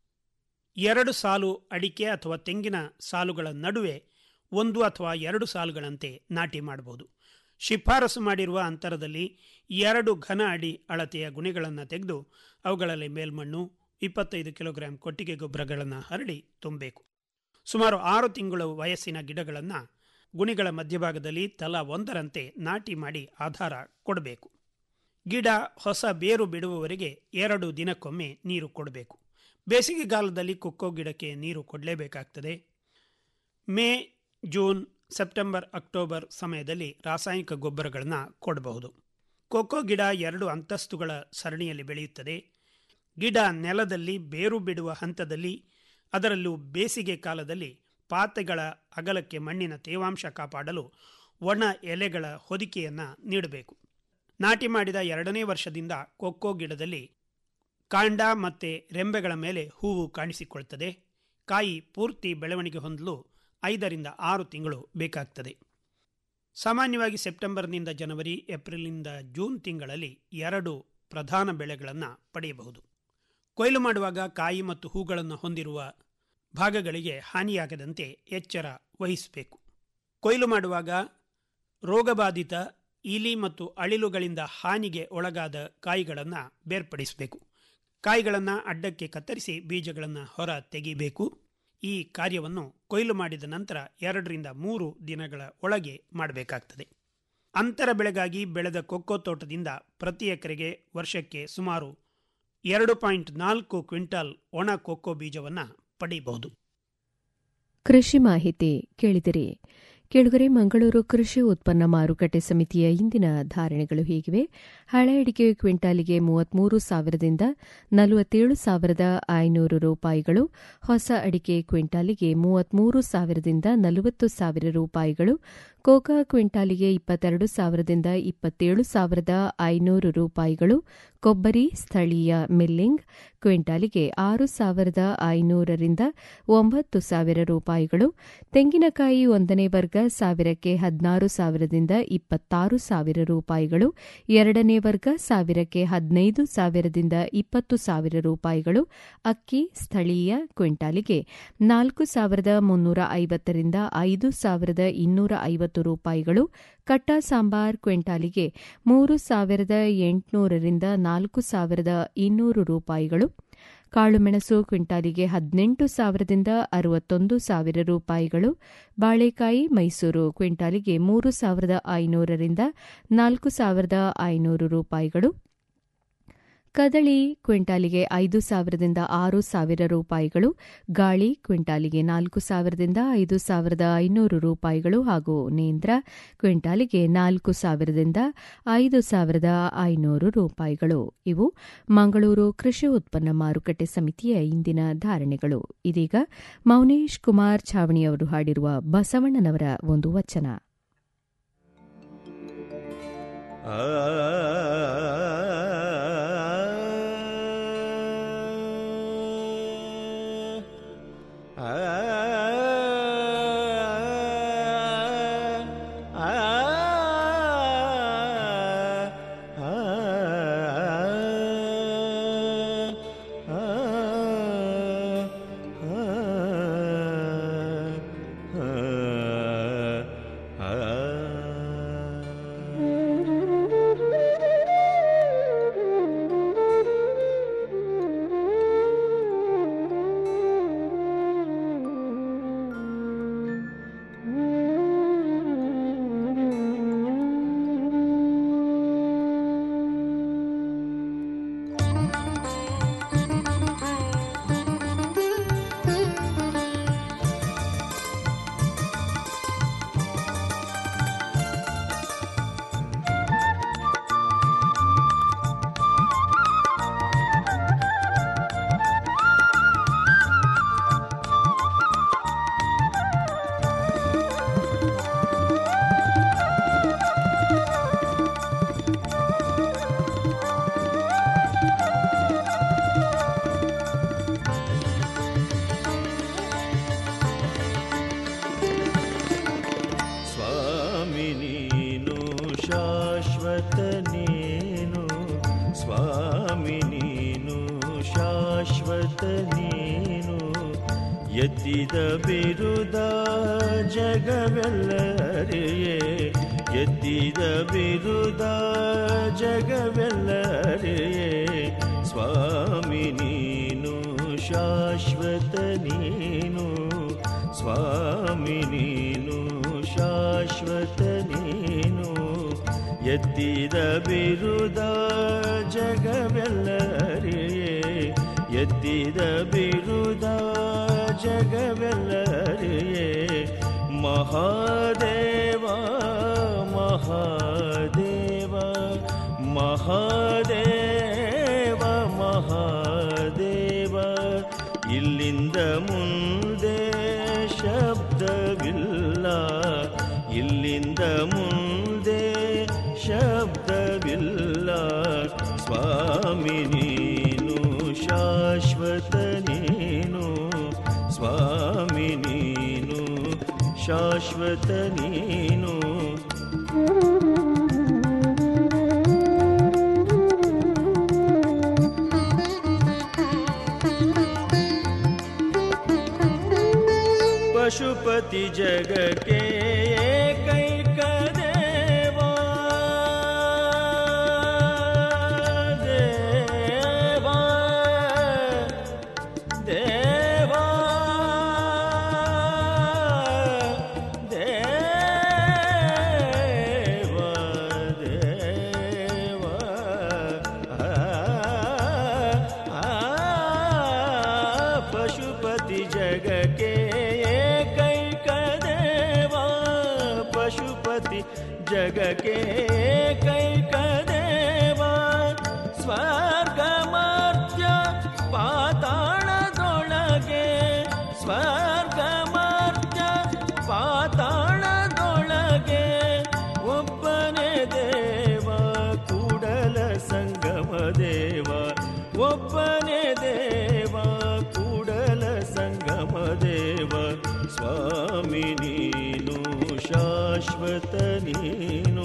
I: ಎರಡು ಸಾಲು ಅಡಿಕೆ ಅಥವಾ ತೆಂಗಿನ ಸಾಲುಗಳ ನಡುವೆ ಒಂದು ಅಥವಾ ಎರಡು ಸಾಲುಗಳಂತೆ ನಾಟಿ ಮಾಡಬಹುದು ಶಿಫಾರಸು ಮಾಡಿರುವ ಅಂತರದಲ್ಲಿ ಎರಡು ಘನ ಅಡಿ ಅಳತೆಯ ಗುಣಿಗಳನ್ನು ತೆಗೆದು ಅವುಗಳಲ್ಲಿ ಮೇಲ್ಮಣ್ಣು ಇಪ್ಪತ್ತೈದು ಕಿಲೋಗ್ರಾಂ ಕೊಟ್ಟಿಗೆ ಗೊಬ್ಬರಗಳನ್ನು ಹರಡಿ ತುಂಬಬೇಕು ಸುಮಾರು ಆರು ತಿಂಗಳು ವಯಸ್ಸಿನ ಗಿಡಗಳನ್ನು ಗುಣಿಗಳ ಮಧ್ಯಭಾಗದಲ್ಲಿ ತಲಾ ಒಂದರಂತೆ ನಾಟಿ ಮಾಡಿ ಆಧಾರ ಕೊಡಬೇಕು ಗಿಡ ಹೊಸ ಬೇರು ಬಿಡುವವರೆಗೆ ಎರಡು ದಿನಕ್ಕೊಮ್ಮೆ ನೀರು ಕೊಡಬೇಕು ಬೇಸಿಗೆಗಾಲದಲ್ಲಿ ಕೊಕ್ಕೋ ಗಿಡಕ್ಕೆ ನೀರು ಕೊಡಲೇಬೇಕಾಗ್ತದೆ ಮೇ ಜೂನ್ ಸೆಪ್ಟೆಂಬರ್ ಅಕ್ಟೋಬರ್ ಸಮಯದಲ್ಲಿ ರಾಸಾಯನಿಕ ಗೊಬ್ಬರಗಳನ್ನು ಕೊಡಬಹುದು ಕೊಕ್ಕೋ ಗಿಡ ಎರಡು ಅಂತಸ್ತುಗಳ ಸರಣಿಯಲ್ಲಿ ಬೆಳೆಯುತ್ತದೆ ಗಿಡ ನೆಲದಲ್ಲಿ ಬೇರು ಬಿಡುವ ಹಂತದಲ್ಲಿ ಅದರಲ್ಲೂ ಬೇಸಿಗೆ ಕಾಲದಲ್ಲಿ ಪಾತೆಗಳ ಅಗಲಕ್ಕೆ ಮಣ್ಣಿನ ತೇವಾಂಶ ಕಾಪಾಡಲು ಒಣ ಎಲೆಗಳ ಹೊದಿಕೆಯನ್ನು ನೀಡಬೇಕು ನಾಟಿ ಮಾಡಿದ ಎರಡನೇ ವರ್ಷದಿಂದ ಕೊಕ್ಕೋ ಗಿಡದಲ್ಲಿ ಕಾಂಡ ಮತ್ತು ರೆಂಬೆಗಳ ಮೇಲೆ ಹೂವು ಕಾಣಿಸಿಕೊಳ್ತದೆ ಕಾಯಿ ಪೂರ್ತಿ ಬೆಳವಣಿಗೆ ಹೊಂದಲು ಐದರಿಂದ ಆರು ತಿಂಗಳು ಬೇಕಾಗ್ತದೆ ಸಾಮಾನ್ಯವಾಗಿ ಸೆಪ್ಟೆಂಬರ್ನಿಂದ ಜನವರಿ ಏಪ್ರಿಲ್ನಿಂದ ಜೂನ್ ತಿಂಗಳಲ್ಲಿ ಎರಡು ಪ್ರಧಾನ ಬೆಳೆಗಳನ್ನು ಪಡೆಯಬಹುದು ಕೊಯ್ಲು ಮಾಡುವಾಗ ಕಾಯಿ ಮತ್ತು ಹೂಗಳನ್ನು ಹೊಂದಿರುವ ಭಾಗಗಳಿಗೆ ಹಾನಿಯಾಗದಂತೆ ಎಚ್ಚರ ವಹಿಸಬೇಕು ಕೊಯ್ಲು ಮಾಡುವಾಗ ರೋಗಬಾಧಿತ ಇಲಿ ಮತ್ತು ಅಳಿಲುಗಳಿಂದ ಹಾನಿಗೆ ಒಳಗಾದ ಕಾಯಿಗಳನ್ನು ಬೇರ್ಪಡಿಸಬೇಕು ಕಾಯಿಗಳನ್ನು ಅಡ್ಡಕ್ಕೆ ಕತ್ತರಿಸಿ ಬೀಜಗಳನ್ನು ಹೊರ ತೆಗಿಬೇಕು ಈ ಕಾರ್ಯವನ್ನು ಕೊಯ್ಲು ಮಾಡಿದ ನಂತರ ಎರಡರಿಂದ ಮೂರು ದಿನಗಳ ಒಳಗೆ ಮಾಡಬೇಕಾಗ್ತದೆ ಅಂತರ ಬೆಳೆಗಾಗಿ ಬೆಳೆದ ಕೊಕ್ಕೋ ತೋಟದಿಂದ ಪ್ರತಿ ಎಕರೆಗೆ ವರ್ಷಕ್ಕೆ ಸುಮಾರು ಎರಡು ಪಾಯಿಂಟ್ ನಾಲ್ಕು ಕ್ವಿಂಟಾಲ್ ಒಣ ಕೊಕ್ಕೋ ಬೀಜವನ್ನು ಪಡೆಯಬಹುದು
A: ಕೃಷಿ ಮಾಹಿತಿ ಕೇಳಿದಿರಿ ಕೆಳಗರೆ ಮಂಗಳೂರು ಕೃಷಿ ಉತ್ಪನ್ನ ಮಾರುಕಟ್ಟೆ ಸಮಿತಿಯ ಇಂದಿನ ಧಾರಣೆಗಳು ಹೀಗಿವೆ ಹಳೆ ಅಡಿಕೆ ಕ್ವಿಂಟಾಲಿಗೆ ಮೂವತ್ಮೂರು ಸಾವಿರದಿಂದ ನಲವತ್ತೇಳು ಸಾವಿರದ ಐನೂರು ರೂಪಾಯಿಗಳು ಹೊಸ ಅಡಿಕೆ ಕ್ವಿಂಟಾಲಿಗೆ ಮೂವತ್ಮೂರು ಸಾವಿರದಿಂದ ನಲವತ್ತು ಸಾವಿರ ರೂಪಾಯಿಗಳು ಕೋಕಾ ಕ್ವಿಂಟಾಲಿಗೆ ಇಪ್ಪತ್ತೆರಡು ಸಾವಿರದಿಂದ ಇಪ್ಪತ್ತೇಳು ಸಾವಿರದ ಐನೂರು ರೂಪಾಯಿಗಳು ಕೊಬ್ಬರಿ ಸ್ಥಳೀಯ ಮಿಲ್ಲಿಂಗ್ ಕ್ವಿಂಟಾಲಿಗೆ ಆರು ಸಾವಿರದ ಐನೂರರಿಂದ ಒಂಬತ್ತು ಸಾವಿರ ರೂಪಾಯಿಗಳು ತೆಂಗಿನಕಾಯಿ ಒಂದನೇ ವರ್ಗ ಸಾವಿರಕ್ಕೆ ಹದಿನಾರು ಸಾವಿರದಿಂದ ಇಪ್ಪತ್ತಾರು ಸಾವಿರ ರೂಪಾಯಿಗಳು ಎರಡನೇ ವರ್ಗ ಸಾವಿರಕ್ಕೆ ಹದಿನೈದು ಸಾವಿರದಿಂದ ಇಪ್ಪತ್ತು ಸಾವಿರ ರೂಪಾಯಿಗಳು ಅಕ್ಕಿ ಸ್ಥಳೀಯ ಕ್ವಿಂಟಾಲಿಗೆ ನಾಲ್ಕು ಸಾವಿರದ ಮುನ್ನೂರ ಐವತ್ತರಿಂದ ಐದು ಸಾವಿರದ ಇನ್ನೂರ ಐವತ್ತು ರೂಪಾಯಿಗಳು ಕಟ್ಟ ಸಾಂಬಾರ್ ಕ್ವಿಂಟಾಲಿಗೆ ಮೂರು ಸಾವಿರದ ಎಂಟುನೂರರಿಂದ ನಾಲ್ಕು ಸಾವಿರದ ಇನ್ನೂರು ರೂಪಾಯಿಗಳು ಕಾಳುಮೆಣಸು ಕ್ವಿಂಟಾಲಿಗೆ ಹದಿನೆಂಟು ಸಾವಿರದಿಂದ ಅರವತ್ತೊಂದು ಸಾವಿರ ರೂಪಾಯಿಗಳು ಬಾಳೆಕಾಯಿ ಮೈಸೂರು ಕ್ವಿಂಟಾಲಿಗೆ ಮೂರು ಸಾವಿರದ ಐನೂರರಿಂದ ನಾಲ್ಕು ಸಾವಿರದ ಐನೂರು ರೂಪಾಯಿಗಳು ಕದಳಿ ಕ್ವಿಂಟಾಲಿಗೆ ಐದು ಸಾವಿರದಿಂದ ಆರು ಸಾವಿರ ರೂಪಾಯಿಗಳು ಗಾಳಿ ಕ್ವಿಂಟಾಲಿಗೆ ನಾಲ್ಕು ಸಾವಿರದಿಂದ ಐದು ಸಾವಿರದ ಐನೂರು ರೂಪಾಯಿಗಳು ಹಾಗೂ ನೇಂದ್ರ ಕ್ವಿಂಟಾಲಿಗೆ ನಾಲ್ಕು ಸಾವಿರದಿಂದ ಐದು ಸಾವಿರದ ಐನೂರು ರೂಪಾಯಿಗಳು ಇವು ಮಂಗಳೂರು ಕೃಷಿ ಉತ್ಪನ್ನ ಮಾರುಕಟ್ಟೆ ಸಮಿತಿಯ ಇಂದಿನ ಧಾರಣೆಗಳು ಇದೀಗ ಮೌನೇಶ್ ಕುಮಾರ್ ಛಾವಣಿಯವರು ಹಾಡಿರುವ ಬಸವಣ್ಣನವರ ಒಂದು ವಚನ
N: ಎತ್ತಿದ ಬಿರುದ ಜಗವೆಲ್ಲರಿಯೇ ಎತ್ತಿದ ಬಿರುದ ಜಗವೆಲ್ಲರಿಯೇ ಸ್ವಾಮಿ ನೀನು ಶಾಶ್ವತ ನೀನು ಸ್ವಾಮಿ ನೀನು ಶಾಶ್ವತ ನೀನು ಎತ್ತಿದ ಬಿರುದ ಜಗವೆಲ್ಲರಿಯೇ ಎತ್ತಿದ ಬಿರುದ ಜಗವೆಲ್ಲರಿಯೇ ಮಹಾದೇವ ಮಹಾದೇವ ಮಹಾದೇವ ಮಹಾದೇವ ಇಲ್ಲಿಂದ ಮುಂದೆ ಶಬ್ದವಿಲ್ಲ ಇಲ್ಲಿಂದ ಮುಂದೆ ಶಬ್ದವಿಲ್ಲ ಸ್ವಾಮಿ ನೀನು ಶಾಶ್ವತ ನೀನು ಸ್ವಾಮಿ ನೀನು ಶಾಶ್ವತ ನೀನು ಪಶುಪತಿ ಜಗಕ್ಕೆ ಏಕೈಕ ದೇವಾ ದೇವಾ ದೇವಾ ದೇವಾ ದೇವಾ ಆ, ಪಶುಪತಿ ಜಗಕ್ಕೆ ಏಕೈಕ ದೇವಾ ಪಶುಪತಿ ಜಗಕ್ಕೆ ಏಕೈಕ ದೇವಾ ಸ್ವರ್ಗ ಮರ್ತ್ಯ ಪಾತಾಳದೊಳಗೆ ಸ್ವರ್ಗ ಮರ್ತ್ಯ ಪಾತಾಳದೊಳಗೆ ಒಬ್ಬನೇ ದೇವ ಕೂಡಲ ಸಂಗಮ ದೇವ ಒಬ್ಬನೇ ದೇವ ಕೂಡಲ ಸಂಗಮ ದೇವ ಸ್ವಾಮಿ ನೀನು ಶಾಶ್ವತ ನೀನು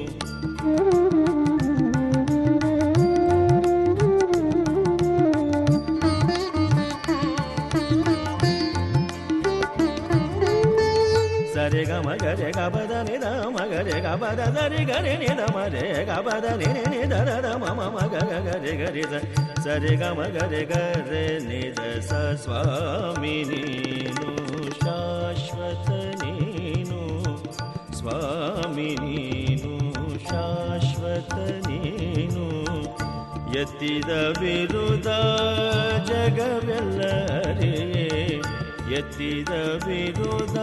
N: ಸರಿ ಗ ಮ ಗರೆ ಗ ಬದ ನಿ ದ ಮ ಗರೆ ಗ ಬದ ದರಿ ಗರೆ ನಿ ದ ಮ ರೆ ಗ ಬದ ನಿ ನಿ ನಿ ದ ರ ದ ಮ ಮ ಮ ಗ ಗ ಗರೆ ಗರಿ ದ ಸರಿ ಗ ಮ ಗರೆ ಗರೆ ನಿ ದ ಸ ಸ್ವಾಮಿ ನೀನು ಶಾಶ್ವತ ನೀನು ಸ್ವಾಮಿ ನೀನು ಶಾಶ್ವತ ನೀನು ಎತ್ತಿದ ಬಿರುದ ಜಗವೆಲ್ಲರಿಯೇ ಎತ್ತಿದ ಬಿರುದ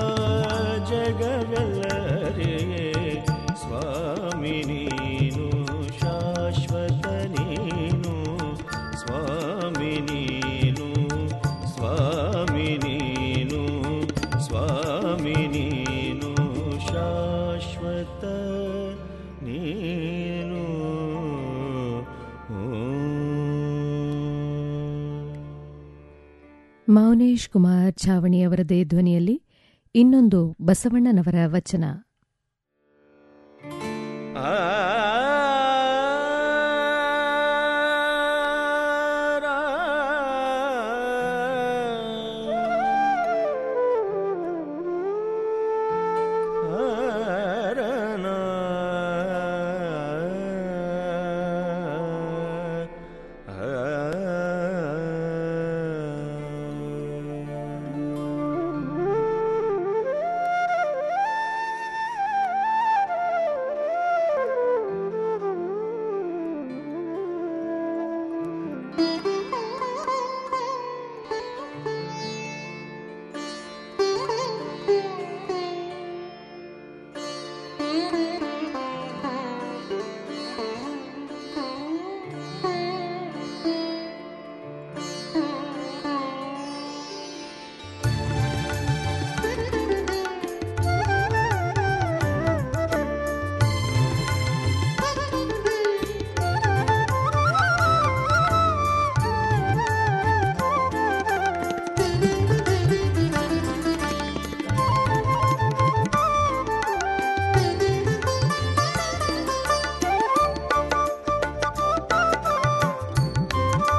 N: ಜಗವೆಲ್ಲರಿಯೇ ಸ್ವಾಮಿ ನೀನು ಶಾಶ್ವತ ನೀನು ಸ್ವಾಮಿ ನೀನು ಸ್ವಾಮಿ ನೀನು ಸ್ವಾಮಿ ನೀನು ಶಾಶ್ವತ ನೀನು
A: ಮೌನೇಶ್ ಕುಮಾರ್ ಛಾವಣಿ ಅವರದೇ ಧ್ವನಿಯಲ್ಲಿ ಇನ್ನೊಂದು ಬಸವಣ್ಣನವರ ವಚನ
N: ಆ